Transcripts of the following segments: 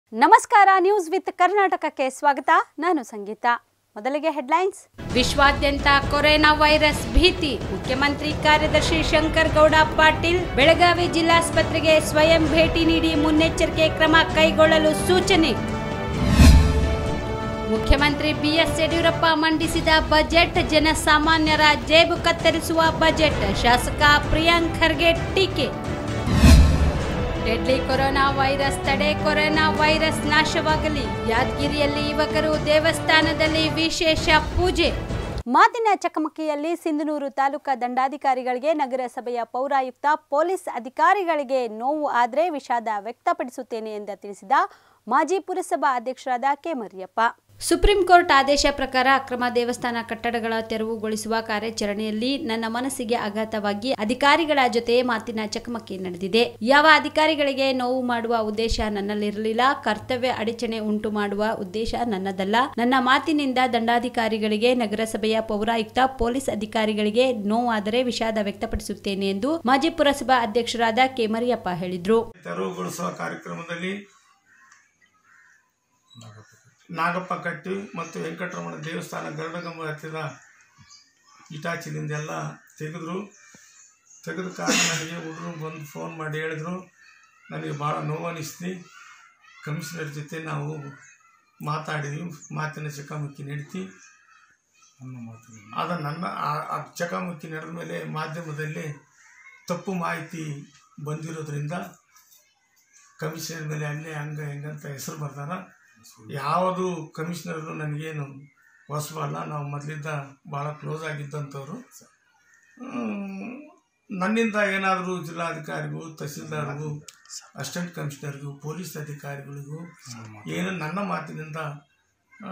ನಮಸ್ಕಾರ news with ಕರ್ನಾಟಕಕ್ಕೆ ಸ್ವಾಗತ ನಾನು ಸಂಗೀತ ಮೊದಲಿಗೆ ಹೆಡ್ಲೈನ್ಸ್ ವಿಶ್ವಾದ್ಯಂತ ಕೊರೋನಾ ವೈರಸ್ ಭೀತಿ ಮುಖ್ಯಮಂತ್ರಿ ಕಾರ್ಯದರ್ಶಿ ಶಂಕರ್ ಗೌಡ ಪಾಟೀಲ್ ಬೆಳಗಾವಿ ಜಿಲ್ಲಾಸ್ಪತ್ರೆಗೆ ಸ್ವಯಂ ಭೇಟಿ ನೀಡಿ ಮುನ್ನೆಚ್ಚರಿಕೆ ಕ್ರಮ ಕೈಗೊಳ್ಳಲು ಸೂಚನೆ ಮುಖ್ಯಮಂತ್ರಿ ಬಿಎಸ್ ಯಡಿಯೂರಪ್ಪ ಮಂಡಿಸಿದ ಬಜೆಟ್ ಜನಸಾಮಾನ್ಯರ ಜೇಬು ಕತ್ತರಿಸುವ ಬಜೆಟ್ ಶಾಸಕ ಪ್ರಿಯಾಂಕ್ ಖರ್ಗೆ ಟೀಕೆ ಡೆಡ್ಲಿ ಕೊರೋನಾ ವೈರಸ್ ತಡೆ ಕೊರೋನಾ ವೈರಸ್ ನಾಶವಾಗಲಿ ಯಾದಗಿರಿಯಲ್ಲಿ ಯುವಕರು ದೇವಸ್ಥಾನದಲ್ಲಿ ವಿಶೇಷ ಪೂಜೆ ಮಾತಿನ ಚಕಮಕಿಯಲ್ಲಿ ಸಿಂಧನೂರು ತಾಲೂಕಾ ದಂಡಾಧಿಕಾರಿಗಳಿಗೆ ನಗರಸಭೆಯ ಪೌರಾಯುಕ್ತ ಪೊಲೀಸ್ ಅಧಿಕಾರಿಗಳಿಗೆ ನೋವು ಆದರೆ ವಿಷಾದ ವ್ಯಕ್ತಪಡಿಸುತ್ತೇನೆ ಎಂದು ತಿಳಿಸಿದ ಮಾಜಿ ಪುರಸಭಾ ಅಧ್ಯಕ್ಷರಾದ ಕೆ ಮರಿಯಪ್ಪ ಸುಪ್ರೀಂ ಕೋರ್ಟ್ ಆದೇಶ ಪ್ರಕಾರ ಅಕ್ರಮ ದೇವಸ್ಥಾನ ಕಟ್ಟಡಗಳ ತೆರವುಗೊಳಿಸುವ ಕಾರ್ಯಾಚರಣೆಯಲ್ಲಿ ನನ್ನ ಮನಸ್ಸಿಗೆ ಆಘಾತವಾಗಿ ಅಧಿಕಾರಿಗಳ ಜೊತೆ ಮಾತಿನ ಚಕಮಕಿ ನಡೆದಿದೆ ಯಾವ ಅಧಿಕಾರಿಗಳಿಗೆ ನೋವು ಮಾಡುವ ಉದ್ದೇಶ ನನ್ನಲ್ಲಿರಲಿಲ್ಲ ಕರ್ತವ್ಯ ಅಡಚಣೆ ಉಂಟು ಮಾಡುವ ಉದ್ದೇಶ ನನ್ನದಲ್ಲ ನನ್ನ ಮಾತಿನಿಂದ ದಂಡಾಧಿಕಾರಿಗಳಿಗೆ ನಗರಸಭೆಯ ಪೌರಾಯುಕ್ತ ಪೊಲೀಸ್ ಅಧಿಕಾರಿಗಳಿಗೆ ನೋವಾದರೆ ವಿಷಾದ ವ್ಯಕ್ತಪಡಿಸುತ್ತೇನೆ ಎಂದು ಮಾಜಿ ಪುರಸಭಾ ಅಧ್ಯಕ್ಷರಾದ ಕೆ ಮರಿಯಪ್ಪ ಹೇಳಿದ್ರು ತೆರವುಗೊಳಿಸುವ ಕಾರ್ಯಕ್ರಮದಲ್ಲಿ ನಾಗಪ್ಪ ಕಟ್ಟಿ ಮತ್ತು ವೆಂಕಟರಮಣ ದೇವಸ್ಥಾನ ಗರುಡಗಂಬ ಹತ್ತಿರ ಇಟಾಚಿನಿಂದೆಲ್ಲ ತೆಗೆದ್ರು ತೆಗೆದ ಕಾರಣ ನನಗೆ ಹುಡುಗರು ಬಂದು ಫೋನ್ ಮಾಡಿ ಹೇಳಿದ್ರು ನನಗೆ ಭಾಳ ನೋವು ಅನಿಸ್ತು ಕಮಿಷನರ್ ಜೊತೆ ನಾವು ಮಾತಾಡಿದ್ವಿ ಮಾತಿನ ಚಕಮಕಿ ನಡೀತಿ ಆದ ನನ್ನ ಆ- ಆ ಚಕಮಕಿ ನಡೆದ ಮೇಲೆ ಮಾಧ್ಯಮದಲ್ಲಿ ತಪ್ಪು ಮಾಹಿತಿ ಬಂದಿರೋದ್ರಿಂದ ಕಮಿಷನರ್ ಮೇಲೆ ಅಲ್ಲೇ ಹಂಗ ಹೆಂಗಂತ ಹೆಸರು ಬರ್ದಾರ ಯಾವುದು ಕಮಿಷನರು ನನಗೇನು ಹೊಸಬಲ್ಲ ನಾವು ಮೊದಲಿಂದ ಭಾಳ ಕ್ಲೋಸ್ ಆಗಿದ್ದಂಥವ್ರು ಹ್ಮ್, ನನ್ನಿಂದ ಏನಾದರೂ ಜಿಲ್ಲಾಧಿಕಾರಿಗೂ ತಹಸೀಲ್ದಾರ್ಗೂ ಅಸಿಸ್ಟೆಂಟ್ ಕಮಿಷನರ್ಗೂ ಪೊಲೀಸ್ ಅಧಿಕಾರಿಗಳಿಗೂ ಏನು ನನ್ನ ಮಾತಿನಿಂದ ಆ,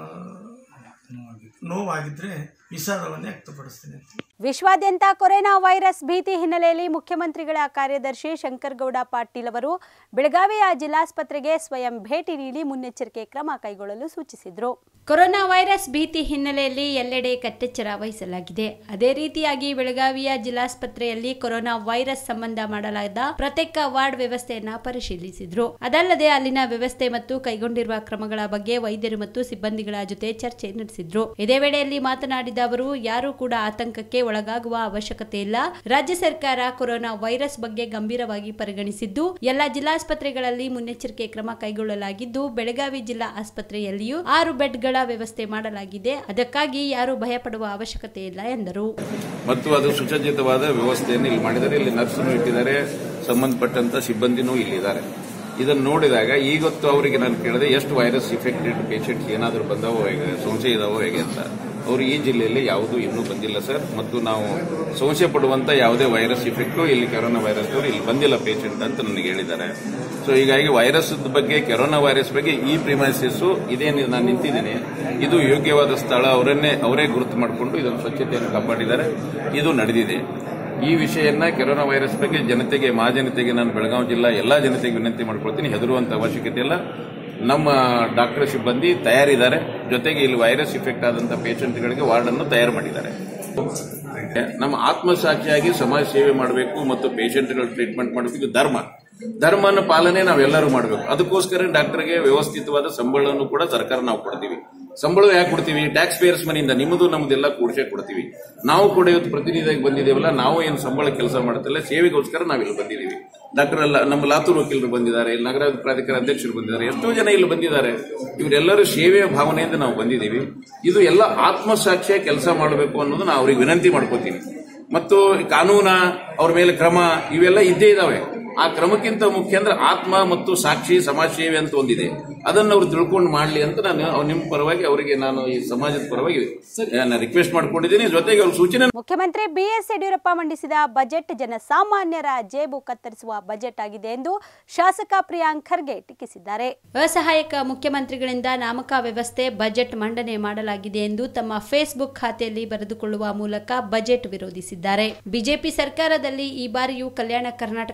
ನೋವಾಗಿದ್ದರೆ ವಿಷಾದವನ್ನೇ ವ್ಯಕ್ತಪಡಿಸ್ತೀನಿ ಅಂತ ವಿಶ್ವಾದ್ಯಂತ ಕೊರೋನಾ ವೈರಸ್ ಭೀತಿ ಹಿನ್ನೆಲೆಯಲ್ಲಿ ಮುಖ್ಯಮಂತ್ರಿಗಳ ಕಾರ್ಯದರ್ಶಿ ಶಂಕರಗೌಡ ಪಾಟೀಲ್ ಅವರು ಬೆಳಗಾವಿಯ ಜಿಲ್ಲಾಸ್ಪತ್ರೆಗೆ ಸ್ವಯಂ ಭೇಟಿ ನೀಡಿ ಮುನ್ನೆಚ್ಚರಿಕೆ ಕ್ರಮ ಕೈಗೊಳ್ಳಲು ಸೂಚಿಸಿದರು ಕೊರೋನಾ ವೈರಸ್ ಭೀತಿ ಹಿನ್ನೆಲೆಯಲ್ಲಿ ಎಲ್ಲೆಡೆ ಕಟ್ಟೆಚ್ಚರ ವಹಿಸಲಾಗಿದೆ ಅದೇ ರೀತಿಯಾಗಿ ಬೆಳಗಾವಿಯ ಜಿಲ್ಲಾಸ್ಪತ್ರೆಯಲ್ಲಿ ಕೊರೋನಾ ವೈರಸ್ ಸಂಬಂಧ ಮಾಡಲಾದ ಪ್ರತ್ಯೇಕ ವಾರ್ಡ್ ವ್ಯವಸ್ಥೆಯನ್ನ ಪರಿಶೀಲಿಸಿದ್ರು ಅದಲ್ಲದೆ ಅಲ್ಲಿನ ವ್ಯವಸ್ಥೆ ಮತ್ತು ಕೈಗೊಂಡಿರುವ ಕ್ರಮಗಳ ಬಗ್ಗೆ ವೈದ್ಯರು ಮತ್ತು ಸಿಬ್ಬಂದಿಗಳ ಜೊತೆ ಚರ್ಚೆ ನಡೆಸಿದ್ರು ಇದೇ ವೇಳೆಯಲ್ಲಿ ಮಾತನಾಡಿದ ಅವರು ಯಾರೂ ಕೂಡ ಆತಂಕಕ್ಕೆ ಒಳಗಾಗುವ ಅವಶ್ಯಕತೆ ಇಲ್ಲ ರಾಜ್ಯ ಸರ್ಕಾರ ಕೊರೋನಾ ವೈರಸ್ ಬಗ್ಗೆ ಗಂಭೀರವಾಗಿ ಪರಿಗಣಿಸಿದ್ದು ಎಲ್ಲ ಜಿಲ್ಲಾಸ್ಪತ್ರೆಗಳಲ್ಲಿ ಮುನ್ನೆಚ್ಚರಿಕೆ ಕ್ರಮ ಕೈಗೊಳ್ಳಲಾಗಿದ್ದು ಬೆಳಗಾವಿ ಜಿಲ್ಲಾ ಆಸ್ಪತ್ರೆಯಲ್ಲಿಯೂ ಆರು ಬೆಡ್ಗಳ ವ್ಯವಸ್ಥೆ ಮಾಡಲಾಗಿದೆ ಅದಕ್ಕಾಗಿ ಯಾರೂ ಭಯಪಡುವ ಅವಶ್ಯಕತೆ ಇಲ್ಲ ಎಂದರು ಮತ್ತು ಅದು ಸುಸಜ್ಜಿತವಾದ ವ್ಯವಸ್ಥೆಯನ್ನು ಇಲ್ಲಿ ಮಾಡಿದ್ದಾರೆ ಇಲ್ಲಿ ನರ್ಸನ್ನು ಇಟ್ಟಿದ್ದಾರೆ ಸಂಬಂಧಪಟ್ಟಂತ ಸಿಬ್ಬಂದಿನೂ ಇಲ್ಲಿದ್ದಾರೆ ಇದನ್ನು ನೋಡಿದಾಗ ಈಗೊತ್ತು ಅವರಿಗೆ ನಾನು ಕೇಳಿದೆ ಎಷ್ಟು ವೈರಸ್ ಇಫೆಕ್ಟೆಡ್ ಪೇಷಂಟ್ಸ್ ಏನಾದರೂ ಬಂದಾವೋ ಹೇಗೆ ಸಂಶಯ ಇದಾವೋ ಹೇಗೆ ಅಂತ ಅವರು ಈ ಜಿಲ್ಲೆಯಲ್ಲಿ ಯಾವುದೂ ಇನ್ನೂ ಬಂದಿಲ್ಲ ಸರ್ ಮತ್ತು ನಾವು ಸಂಶಯ ಪಡುವಂತ ಯಾವುದೇ ವೈರಸ್ ಇಫೆಕ್ಟು ಇಲ್ಲಿ ಕೊರೋನಾ ವೈರಸ್ ಇಲ್ಲಿ ಬಂದಿಲ್ಲ ಪೇಷಂಟ್ ಅಂತ ನನಗೆ ಹೇಳಿದ್ದಾರೆ ಸೊ ಹೀಗಾಗಿ ವೈರಸ್ ಬಗ್ಗೆ ಕೊರೋನಾ ವೈರಸ್ ಬಗ್ಗೆ ಈ ಪ್ರಿಮೈಸಸ್ ಇದೇನು ನಾನು ನಿಂತಿದ್ದೀನಿ ಇದು ಯೋಗ್ಯವಾದ ಸ್ಥಳ ಅವರನ್ನೇ ಅವರೇ ಗುರುತು ಮಾಡಿಕೊಂಡು ಇದನ್ನು ಸ್ವಚ್ಛತೆಯನ್ನು ಕಾಪಾಡಿದ್ದಾರೆ ಇದು ನಡೆದಿದೆ ಈ ವಿಷಯನ ಕೊರೋನಾ ವೈರಸ್ ಬಗ್ಗೆ ಜನತೆಗೆ ಮಹಾಜನತೆಗೆ ನಾನು ಬೆಳಗಾವಿ ಜಿಲ್ಲಾ ಎಲ್ಲಾ ಜನತೆಗೆ ವಿನಂತಿ ಮಾಡ್ಕೊಳ್ತೀನಿ ಹೆದರುವಂತ ಅವಶ್ಯಕತೆ ಇಲ್ಲ ನಮ್ಮ ಡಾಕ್ಟರ್ ಸಿಬ್ಬಂದಿ ತಯಾರಿದ್ದಾರೆ ಜೊತೆಗೆ ಇಲ್ಲಿ ವೈರಸ್ ಇಫೆಕ್ಟ್ ಆದಂತಹ ಪೇಷಂಟ್ಗಳಿಗೆ ವಾರ್ಡ್ ಅನ್ನು ತಯಾರು ಮಾಡಿದ್ದಾರೆ ನಮ್ಮ ಆತ್ಮಸಾಕ್ಷಿಯಾಗಿ ಸಮಾಜ ಸೇವೆ ಮಾಡಬೇಕು ಮತ್ತು ಪೇಷಂಟ್ಗಳ ಟ್ರೀಟ್ಮೆಂಟ್ ಮಾಡಬೇಕು ಇದು ಧರ್ಮ ಧರ್ಮನ ಪಾಲನೆ ನಾವೆಲ್ಲರೂ ಮಾಡಬೇಕು ಅದಕ್ಕೋಸ್ಕರ ಡಾಕ್ಟರ್ಗೆ ವ್ಯವಸ್ಥಿತವಾದ ಸಂಬಳವನ್ನು ಕೂಡ ಸರ್ಕಾರ ನಾವು ಕೊಡ್ತೀವಿ ಸಂಬಳ ಯಾಕೆ ಕೊಡ್ತೀವಿ ಟ್ಯಾಕ್ಸ್ ಪೇಯರ್ಸ್ ಮನಿಯಿಂದ ನಿಮ್ಮದು ನಮ್ದೆಲ್ಲ ಕೂಡಿಸೇ ಕೊಡ್ತೀವಿ ನಾವು ಕೂಡ ಇವತ್ತು ಪ್ರತಿನಿಧಿಯಾಗಿ ಬಂದಿದ್ದೇವಲ್ಲ ನಾವು ಏನು ಸಂಬಳ ಕೆಲಸ ಮಾಡ್ತಿಲ್ಲ ಸೇವೆಗೋಸ್ಕರ ನಾವಿಲ್ಲಿ ಬಂದಿದ್ದೀವಿ ಡಾಕ್ಟರ್ ಎಲ್ಲ ನಮ್ಮ ಲಾತೂರ್ ವಕೀಲರು ಬಂದಿದ್ದಾರೆ ಇಲ್ಲಿ ನಗರ ಪ್ರಾಧಿಕಾರ ಅಧ್ಯಕ್ಷರು ಬಂದಿದ್ದಾರೆ ಎಷ್ಟೋ ಜನ ಇಲ್ಲಿ ಬಂದಿದ್ದಾರೆ ಇವರೆಲ್ಲರೂ ಸೇವೆಯ ಭಾವನೆಯಿಂದ ನಾವು ಬಂದಿದ್ದೀವಿ ಇದು ಎಲ್ಲ ಆತ್ಮಸಾಕ್ಷಿಯ ಕೆಲಸ ಮಾಡಬೇಕು ಅನ್ನೋದು ನಾನು ಅವ್ರಿಗೆ ವಿನಂತಿ ಮಾಡ್ಕೋತೀನಿ ಮತ್ತು ಕಾನೂನ ಅವ್ರ ಮೇಲೆ ಕ್ರಮ ಇವೆಲ್ಲ ಇದ್ದೇ ಇದಾವೆ ಆ ಕ್ರಮಕ್ಕಿಂತ ಮುಖ್ಯ ಅಂದ್ರೆ ಆತ್ಮ ಮತ್ತು ಸಾಕ್ಷಿ ಸಮಾಜ ಸೇವೆ ಅಂತ ಒಂದಿದೆ ಅದನ್ನು ಅವ್ರು ತಿಳ್ಕೊಂಡು ಮಾಡಲಿ ಅಂತ ನಾನು ಅವ್ರ ನಿಮ್ಮ ಪರವಾಗಿ ಅವರಿಗೆ ನಾನು ಈ ಸಮಾಜದ ಪರವಾಗಿ ನಾನು ರಿಕ್ವೆಸ್ಟ್ ಮಾಡ್ಕೊಂಡಿದ್ದೀನಿ ಜೊತೆಗೆ ಅವ್ರ ಸೂಚನೆ ಮುಖ್ಯಮಂತ್ರಿ ಬಿಎಸ್ ಯಡಿಯೂರಪ್ಪ ಮಂಡಿಸಿದ ಬಜೆಟ್ ಜನಸಾಮಾನ್ಯರ ಜೇಬು ಕತ್ತರಿಸುವ ಬಜೆಟ್ ಆಗಿದೆ ಎಂದು ಶಾಸಕ ಪ್ರಿಯಾಂಕ್ ಖರ್ಗೆ ಟೀಕಿಸಿದ್ದಾರೆ ಅಸಹಾಯಕ ಮುಖ್ಯಮಂತ್ರಿಗಳಿಂದ ನಾಮಕ ವ್ಯವಸ್ಥೆ ಬಜೆಟ್ ಮಂಡನೆ ಮಾಡಲಾಗಿದೆ ಎಂದು ತಮ್ಮ ಫೇಸ್ಬುಕ್ ಖಾತೆಯಲ್ಲಿ ಬರೆದುಕೊಳ್ಳುವ ಮೂಲಕ ಬಜೆಟ್ ವಿರೋಧಿಸಿದ್ದಾರೆ ಬಿಜೆಪಿ ಸರ್ಕಾರದಲ್ಲಿ ಈ ಬಾರಿಯೂ ಕಲ್ಯಾಣ ಕರ್ನಾಟಕ ಭಾಗಕ್ಕೆ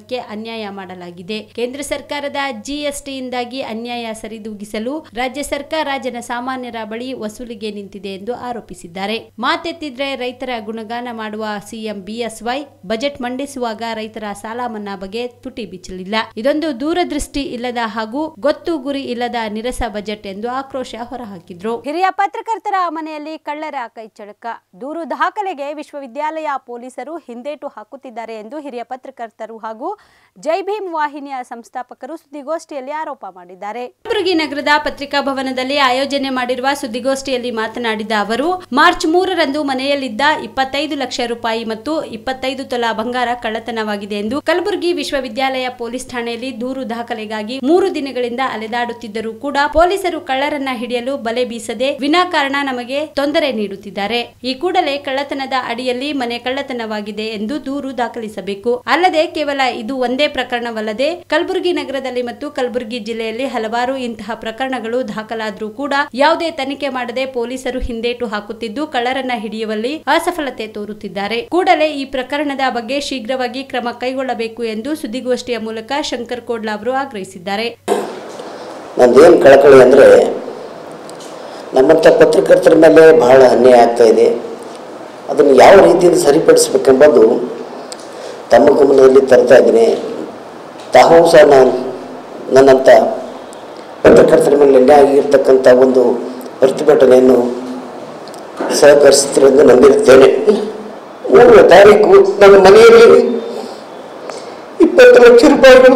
ಕುಟುಂಬಕ್ಕೆ ಅನ್ಯಾಯ ಮಾಡಲಾಗಿದೆ ಕೇಂದ್ರ ಸರ್ಕಾರದ ಜಿಎಸ್ಟಿಯಿಂದಾಗಿ ಅನ್ಯಾಯ ಸರಿದೂಗಿಸಲು ರಾಜ್ಯ ಸರ್ಕಾರ ಜನಸಾಮಾನ್ಯರ ಬಳಿ ವಸೂಲಿಗೆ ನಿಂತಿದೆ ಎಂದು ಆರೋಪಿಸಿದ್ದಾರೆ ಮಾತೆತ್ತಿದ್ರೆ ರೈತರ ಗುಣಗಾನ ಮಾಡುವ ಸಿಎಂ ಬಿಎಸ್ವೈ ಬಜೆಟ್ ಮಂಡಿಸುವಾಗ ರೈತರ ಸಾಲ ಮನ್ನಾ ಬಗ್ಗೆ ತುಟಿ ಬಿಚ್ಚಲಿಲ್ಲ ಇದೊಂದು ದೂರದೃಷ್ಟಿ ಇಲ್ಲದ ಹಾಗೂ ಗೊತ್ತು ಗುರಿ ಇಲ್ಲದ ನಿರಸ ಬಜೆಟ್ ಎಂದು ಆಕ್ರೋಶ ಹೊರಹಾಕಿದ್ರು ಹಿರಿಯ ಪತ್ರಕರ್ತರ ಮನೆಯಲ್ಲಿ ಕಳ್ಳರ ಕೈಚಳಕ ದೂರು ದಾಖಲೆಗೆ ವಿಶ್ವವಿದ್ಯಾಲಯ ಪೊಲೀಸರು ಹಿಂದೇಟು ಹಾಕುತ್ತಿದ್ದಾರೆ ಎಂದು ಹಿರಿಯ ಪತ್ರಕರ್ತರು ಹಾಗೂ ಜೈ ಭೀಮ್ ವಾಹಿನಿಯ ಸಂಸ್ಥಾಪಕರು ಸುದ್ದಿಗೋಷ್ಠಿಯಲ್ಲಿ ಆರೋಪ ಮಾಡಿದ್ದಾರೆ ಕಲಬುರಗಿ ನಗರದ ಪತ್ರಿಕಾ ಭವನದಲ್ಲಿ ಆಯೋಜನೆ ಮಾಡಿರುವ ಸುದ್ದಿಗೋಷ್ಠಿಯಲ್ಲಿ ಮಾತನಾಡಿದ ಅವರು ಮಾರ್ಚ್ ಮೂರರಂದು ಮನೆಯಲ್ಲಿದ್ದ ಇಪ್ಪತ್ತೈದು ಲಕ್ಷ ರೂಪಾಯಿ ಮತ್ತು ಇಪ್ಪತ್ತೈದು ತೊಲ ಬಂಗಾರ ಕಳ್ಳತನವಾಗಿದೆ ಎಂದು ಕಲಬುರಗಿ ವಿಶ್ವವಿದ್ಯಾಲಯ ಪೊಲೀಸ್ ಠಾಣೆಯಲ್ಲಿ ದೂರು ದಾಖಲೆಗಾಗಿ ಮೂರು ದಿನಗಳಿಂದ ಅಲೆದಾಡುತ್ತಿದ್ದರೂ ಕೂಡ ಪೊಲೀಸರು ಕಳ್ಳರನ್ನ ಹಿಡಿಯಲು ಬಲೆ ಬೀಸದೆ ವಿನಾಕಾರಣ ನಮಗೆ ತೊಂದರೆ ನೀಡುತ್ತಿದ್ದಾರೆ ಈ ಕೂಡಲೇ ಕಳ್ಳತನದ ಅಡಿಯಲ್ಲಿ ಮನೆ ಕಳ್ಳತನವಾಗಿದೆ ಎಂದು ದೂರು ದಾಖಲಿಸಬೇಕು ಅಲ್ಲದೆ ಕೇವಲ ಇದು ಒಂದೇ ಪ್ರಕರಣವಲ್ಲದೆ ಕಲಬುರಗಿ ನಗರದಲ್ಲಿ ಮತ್ತು ಕಲಬುರಗಿ ಜಿಲ್ಲೆಯಲ್ಲಿ ಹಲವಾರು ಇಂತಹ ಪ್ರಕರಣಗಳು ದಾಖಲಾದರೂ ಕೂಡ ಯಾವುದೇ ತನಿಖೆ ಮಾಡದೆ ಪೊಲೀಸರು ಹಿಂದೇಟು ಹಾಕುತ್ತಿದ್ದು ಕಳ್ಳರನ್ನ ಹಿಡಿಯುವಲ್ಲಿ ಅಸಫಲತೆ ತೋರುತ್ತಿದ್ದಾರೆ ಕೂಡಲೇ ಈ ಪ್ರಕರಣದ ಬಗ್ಗೆ ಶೀಘ್ರವಾಗಿ ಕ್ರಮ ಕೈಗೊಳ್ಳಬೇಕು ಎಂದು ಸುದ್ದಿಗೋಷ್ಠಿಯ ಮೂಲಕ ಶಂಕರ್ ಕೋಡ್ಲಾ ಅವರು ಆಗ್ರಹಿಸಿದ್ದಾರೆ ನಂದೇನು ಕಳಕಳಿ ಅಂದರೆ ನಮ್ಮಂಥ ಪತ್ರಕರ್ತರ ಮೇಲೆ ಬಹಳ ಅನ್ಯಾಯ ಆಗ್ತಾ ಇದೆ ಅದನ್ನು ಯಾವ ರೀತಿಯಿಂದ ಸರಿಪಡಿಸಬೇಕೆಂಬುದು ತಮ್ಮ ಗಮನದಲ್ಲಿ ತರ್ತಾ ಇದ್ದೀನಿ ತಾವು ಸಹ ನಾನು ನನ್ನಂಥ ಪತ್ರಕರ್ತರ ಮೇಲೆ ಅನ್ಯಾಯ ಆಗಿರ್ತಕ್ಕಂಥ ಒಂದು ಪ್ರತಿಭಟನೆಯನ್ನು ಸಹಕರಿಸ್ತೀರಿ ಎಂದು ನಂಬಿರುತ್ತೇನೆ ಮೂರನೇ ತಾರೀಕು ನನ್ನ ಮನೆಯಲ್ಲಿ ಇಪ್ಪತ್ತು ಲಕ್ಷ ರೂಪಾಯಿಗಳು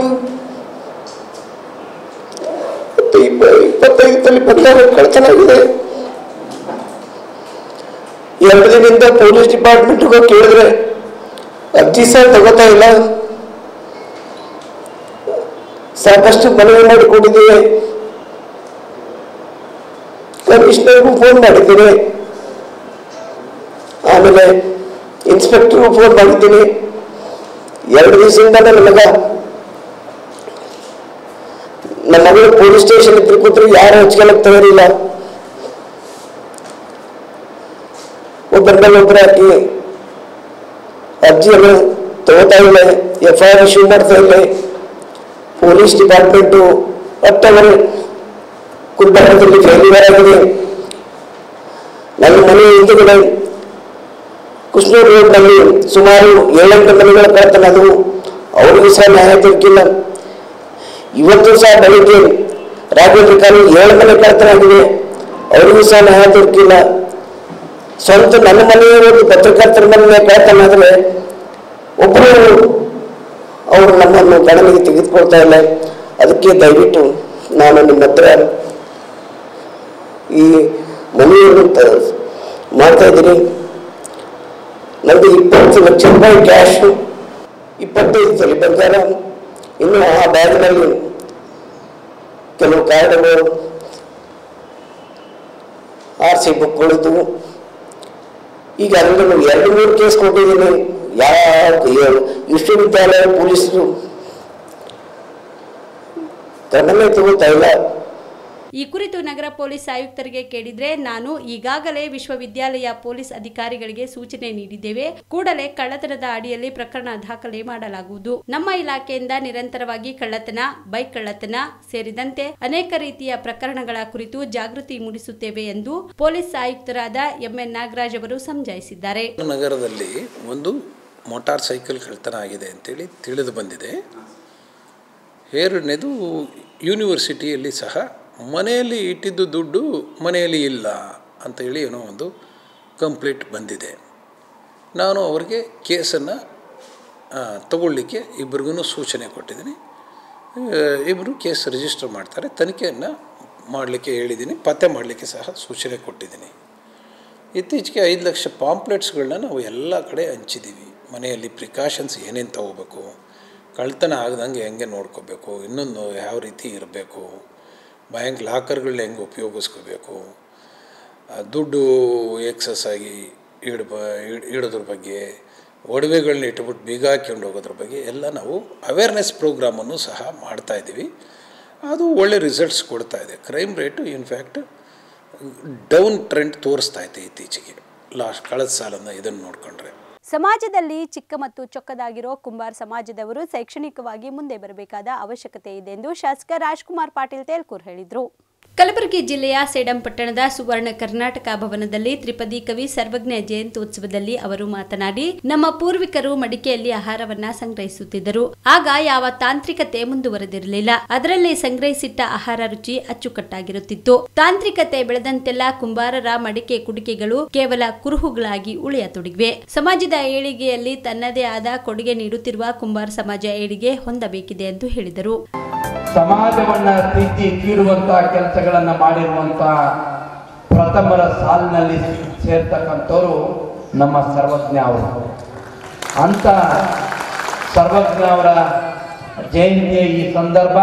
ಮತ್ತು ಇಪ್ಪ ಇಪ್ಪತ್ತೈದು ತಲೆ ಬಂಗಾರ ಕಳ್ತನಾಗಿದೆ ಎರಡು ದಿನದಿಂದ ಪೊಲೀಸ್ ಡಿಪಾರ್ಟ್ಮೆಂಟ್ಗೆ ಹೋಗಿ ಕೇಳಿದ್ರೆ ಅರ್ಜಿ ಸಹ ತಗೋತಾ ಇಲ್ಲ ಸಾಕಷ್ಟು ಮನವಿ ಮಾಡಿಕೊಂಡಿದ್ದೇವೆ ಕಮಿಷನರ್ಗೂ ಫೋನ್ ಮಾಡಿದ್ದೀನಿ ಆಮೇಲೆ ಇನ್ಸ್ಪೆಕ್ಟರ್ಗೂ ಫೋನ್ ಮಾಡಿದ್ದೀನಿ ಎರಡು ದಿವಸದಿಂದ ನನಗೆ ನಮ್ಮ ಮಗಳು ಪೊಲೀಸ್ ಸ್ಟೇಷನ್ ಇದ್ರೆ ಕೂತ್ರೆ ಯಾರು ಹಚ್ಕೊಳಕ್ ತಯಾರಿಲ್ಲ ಒಬ್ಬರ ಮೇಲೆ ಒಬ್ಬರ ಹಾಕಿ ಅರ್ಜಿಯನ್ನು ತಗೋತಾ ಇಲ್ಲ ಎಫ್ ಐ ಆರ್ ಇಶ್ಯೂ ಮಾಡ್ತಾ ಇಲ್ಲ ಪೊಲೀಸ್ ಡಿಪಾರ್ಟ್ಮೆಂಟು ಅಟ್ಟವರು ಗುಲ್ಬರ್ಗದಲ್ಲಿ ಫೇಲ್ಯೂರ್ ಆಗಿದೆ ನನ್ನ ಮನೆ ಹಿಂದುಗಡೆ ಕುಷ್ಣೂರು ರೋಡ್ನಲ್ಲಿ ಸುಮಾರು ಏಳೆಂಟು ಮನೆಗಳ ಕಳ್ತನ ಅದು ಅವರಿಗೂ ಸಹ ನ್ಯಾಯ ದೊರಕಿಲ್ಲ ಇವತ್ತು ಸಹ ಬೆಳಿಗ್ಗೆ ರಾಘವೇಂದ್ರ ಕಾಲೇಜ್ ಏಳು ಮನೆ ಕಳ್ತನ ಆಗಿದೆ ಅವರಿಗೂ ಸಹ ನ್ಯಾಯ ದೊರಕಿಲ್ಲ ಸ್ವಂತ ನನ್ನ ಮನೆಯ ಒಂದು ಪತ್ರಕರ್ತರ ಮನೆ ಕಳ್ತನ ಆದರೆ ಒಬ್ಬರು ಅವರು ನಮ್ಮನ್ನು ಗಣನೆಗೆ ತೆಗೆದುಕೊಳ್ತಾ ಇಲ್ಲ ಅದಕ್ಕೆ ದಯವಿಟ್ಟು ನಾನು ನಿಮ್ಮ ಹತ್ರ ಈ ಮನೆಯನ್ನು ತ- ಮಾಡ್ತಾ ಇದ್ದೀನಿ ನಮ್ಮದು ಇಪ್ಪತ್ತು ಲಕ್ಷ ರೂಪಾಯಿ ಕ್ಯಾಶು ಇಪ್ಪತ್ತೈದು ತೊಲೆ ಬಂಗಾರ ಇನ್ನು ಆ ಬ್ಯಾಗ್ನಲ್ಲಿ ಕೆಲವು ಕಾರ್ಡ್ಗಳು ಆರ್ ಸಿ ಬುಕ್ಗಳದ್ದು ಈಗ ಅದನ್ನು ಎರಡು ಮೂರು ಕೇಸ್ ಕೊಟ್ಟಿದ್ದೀನಿ ಯಾವ ವಿಶ್ವವಿದ್ಯಾಲಯ ಪೊಲೀಸರು ಗಮನ ತಗೋತಾ ಇಲ್ಲ ಈ ಕುರಿತು ನಗರ ಪೊಲೀಸ್ ಆಯುಕ್ತರಿಗೆ ಕೇಳಿದ್ರೆ ನಾನು ಈಗಾಗಲೇ ವಿಶ್ವವಿದ್ಯಾಲಯ ಪೊಲೀಸ್ ಅಧಿಕಾರಿಗಳಿಗೆ ಸೂಚನೆ ನೀಡಿದ್ದೇವೆ ಕೂಡಲೇ ಕಳ್ಳತನದ ಅಡಿಯಲ್ಲಿ ಪ್ರಕರಣ ದಾಖಲೆ ಮಾಡಲಾಗುವುದು ನಮ್ಮ ಇಲಾಖೆಯಿಂದ ನಿರಂತರವಾಗಿ ಕಳ್ಳತನ ಬೈಕ್ ಕಳ್ಳತನ ಸೇರಿದಂತೆ ಅನೇಕ ರೀತಿಯ ಪ್ರಕರಣಗಳ ಕುರಿತು ಜಾಗೃತಿ ಮೂಡಿಸುತ್ತೇವೆ ಎಂದು ಪೊಲೀಸ್ ಆಯುಕ್ತರಾದ ಎಂಎನ್ ನಾಗರಾಜ್ ಅವರು ಸಮಜಾಯಿಸಿದ್ದಾರೆ ನಗರದಲ್ಲಿ ಒಂದು ಮೋಟಾರ್ ಸೈಕಲ್ ಕಳ್ತನ ಆಗಿದೆ ಅಂತೇಳಿ ತಿಳಿದು ಬಂದಿದೆ ಎರಡನೇದು ಯೂನಿವರ್ಸಿಟಿಯಲ್ಲಿ ಸಹ ಮನೆಯಲ್ಲಿ ಇಟ್ಟಿದ್ದು ದುಡ್ಡು ಮನೆಯಲ್ಲಿ ಇಲ್ಲ ಅಂತೇಳಿ ಏನೋ ಒಂದು ಕಂಪ್ಲೇಂಟ್ ಬಂದಿದೆ ನಾನು ಅವರಿಗೆ ಕೇಸನ್ನು ತಗೊಳ್ಳಿಕ್ಕೆ ಇಬ್ಬರಿಗೂ ಸೂಚನೆ ಕೊಟ್ಟಿದ್ದೀನಿ ಇಬ್ಬರು ಕೇಸ್ ರಿಜಿಸ್ಟರ್ ಮಾಡ್ತಾರೆ ತನಿಖೆಯನ್ನು ಮಾಡಲಿಕ್ಕೆ ಹೇಳಿದ್ದೀನಿ ಪತ್ತೆ ಮಾಡಲಿಕ್ಕೆ ಸಹ ಸೂಚನೆ ಕೊಟ್ಟಿದ್ದೀನಿ ಇತ್ತೀಚೆಗೆ ಐದು ಲಕ್ಷ ಪಾಂಪ್ಲೆಟ್ಸ್ಗಳನ್ನ ನಾವು ಎಲ್ಲ ಕಡೆ ಹಂಚಿದ್ದೀವಿ ಮನೆಯಲ್ಲಿ ಪ್ರಿಕಾಷನ್ಸ್ ಏನೇನು ತಗೋಬೇಕು ಕಳ್ತನ ಆಗದಂಗೆ ಹೆಂಗೆ ನೋಡ್ಕೋಬೇಕು ಇನ್ನೊಂದು ಯಾವ ರೀತಿ ಇರಬೇಕು ಬ್ಯಾಂಕ್ ಲಾಕರ್ಗಳನ್ನ ಹೆಂಗೆ ಉಪಯೋಗಿಸ್ಕೋಬೇಕು ಆ, ದುಡ್ಡು ಎಕ್ಸಸ್ ಆಗಿ ಇಡ್ಬ ಇಡ್- ಇಡೋದ್ರ ಬಗ್ಗೆ ಒಡವೆಗಳನ್ನ ಇಟ್ಬಿಟ್ಟು ಬೀಗ ಹಾಕ್ಕೊಂಡು ಹೋಗೋದ್ರ ಬಗ್ಗೆ ಎಲ್ಲ ನಾವು ಅವೇರ್ನೆಸ್ ಪ್ರೋಗ್ರಾಮನ್ನು ಸಹ ಮಾಡ್ತಾ ಇದ್ದೀವಿ ಅದು ಒಳ್ಳೆ ರಿಸಲ್ಟ್ಸ್ ಕೊಡ್ತಾ ಇದೆ crime rate in fact down trend ತೋರಿಸ್ತಾ ಐತೆ ಇತ್ತೀಚೆಗೆ ಲಾಸ್ಟ್ ಕಳೆದ ಸಾಲನ್ನು ಇದನ್ನು ನೋಡಿಕೊಂಡ್ರೆ ಸಮಾಜದಲ್ಲಿ ಚಿಕ್ಕ ಮತ್ತು ಚೊಕ್ಕದಾಗಿರೋ ಕುಂಬಾರ್ ಸಮಾಜದವರು ಶೈಕ್ಷಣಿಕವಾಗಿ ಮುಂದೆ ಬರಬೇಕಾದ ಅವಶ್ಯಕತೆ ಇದೆ ಎಂದು ಶಾಸಕ ರಾಜ್ಕುಮಾರ್ ಪಾಟೀಲ್ ತೇಲ್ಕೂರ್ ಹೇಳಿದರು ಕಲಬುರಗಿ ಜಿಲ್ಲೆಯ ಸೇಡಂ ಪಟ್ಟಣದ ಸುವರ್ಣ ಕರ್ನಾಟಕ ಭವನದಲ್ಲಿ ತ್ರಿಪದಿ ಕವಿ ಸರ್ವಜ್ಞ ಜಯಂತ್ಯುತ್ಸವದಲ್ಲಿ ಅವರು ಮಾತನಾಡಿ ನಮ್ಮ ಪೂರ್ವಿಕರು ಮಡಿಕೆಯಲ್ಲಿ ಆಹಾರವನ್ನ ಸಂಗ್ರಹಿಸುತ್ತಿದ್ದರು ಆಗ ಯಾವ ತಾಂತ್ರಿಕತೆ ಮುಂದುವರೆದಿರಲಿಲ್ಲ ಅದರಲ್ಲಿ ಸಂಗ್ರಹಿಸಿಟ್ಟ ಆಹಾರ ರುಚಿ ಅಚ್ಚುಕಟ್ಟಾಗಿರುತ್ತಿತ್ತು ತಾಂತ್ರಿಕತೆ ಬೆಳೆದಂತೆಲ್ಲ ಕುಂಬಾರರ ಮಡಿಕೆ ಕುಡಿಕೆಗಳು ಕೇವಲ ಕುರುಹುಗಳಾಗಿ ಉಳಿಯತೊಡಗಿವೆ ಸಮಾಜದ ಏಳಿಗೆಯಲ್ಲಿ ತನ್ನದೇ ಆದ ಕೊಡುಗೆ ನೀಡುತ್ತಿರುವ ಕುಂಬಾರ ಸಮಾಜ ಏಳಿಗೆ ಹೊಂದಬೇಕಿದೆ ಎಂದು ಹೇಳಿದರು ಸಮಾಜವನ್ನ ತಿದ್ದಿ ತೀರುವಂತಹ ಕೆಲಸಗಳನ್ನ ಮಾಡಿರುವಂತಹ ಪ್ರಥಮರ ಸಾಲಿನಲ್ಲಿ ಸೇರ್ತಕ್ಕಂಥವ್ರು ನಮ್ಮ ಸರ್ವಜ್ಞ ಅವರು ಅಂತ ಸರ್ವಜ್ಞ ಅವರ ಜಯಂತಿಯ ಈ ಸಂದರ್ಭ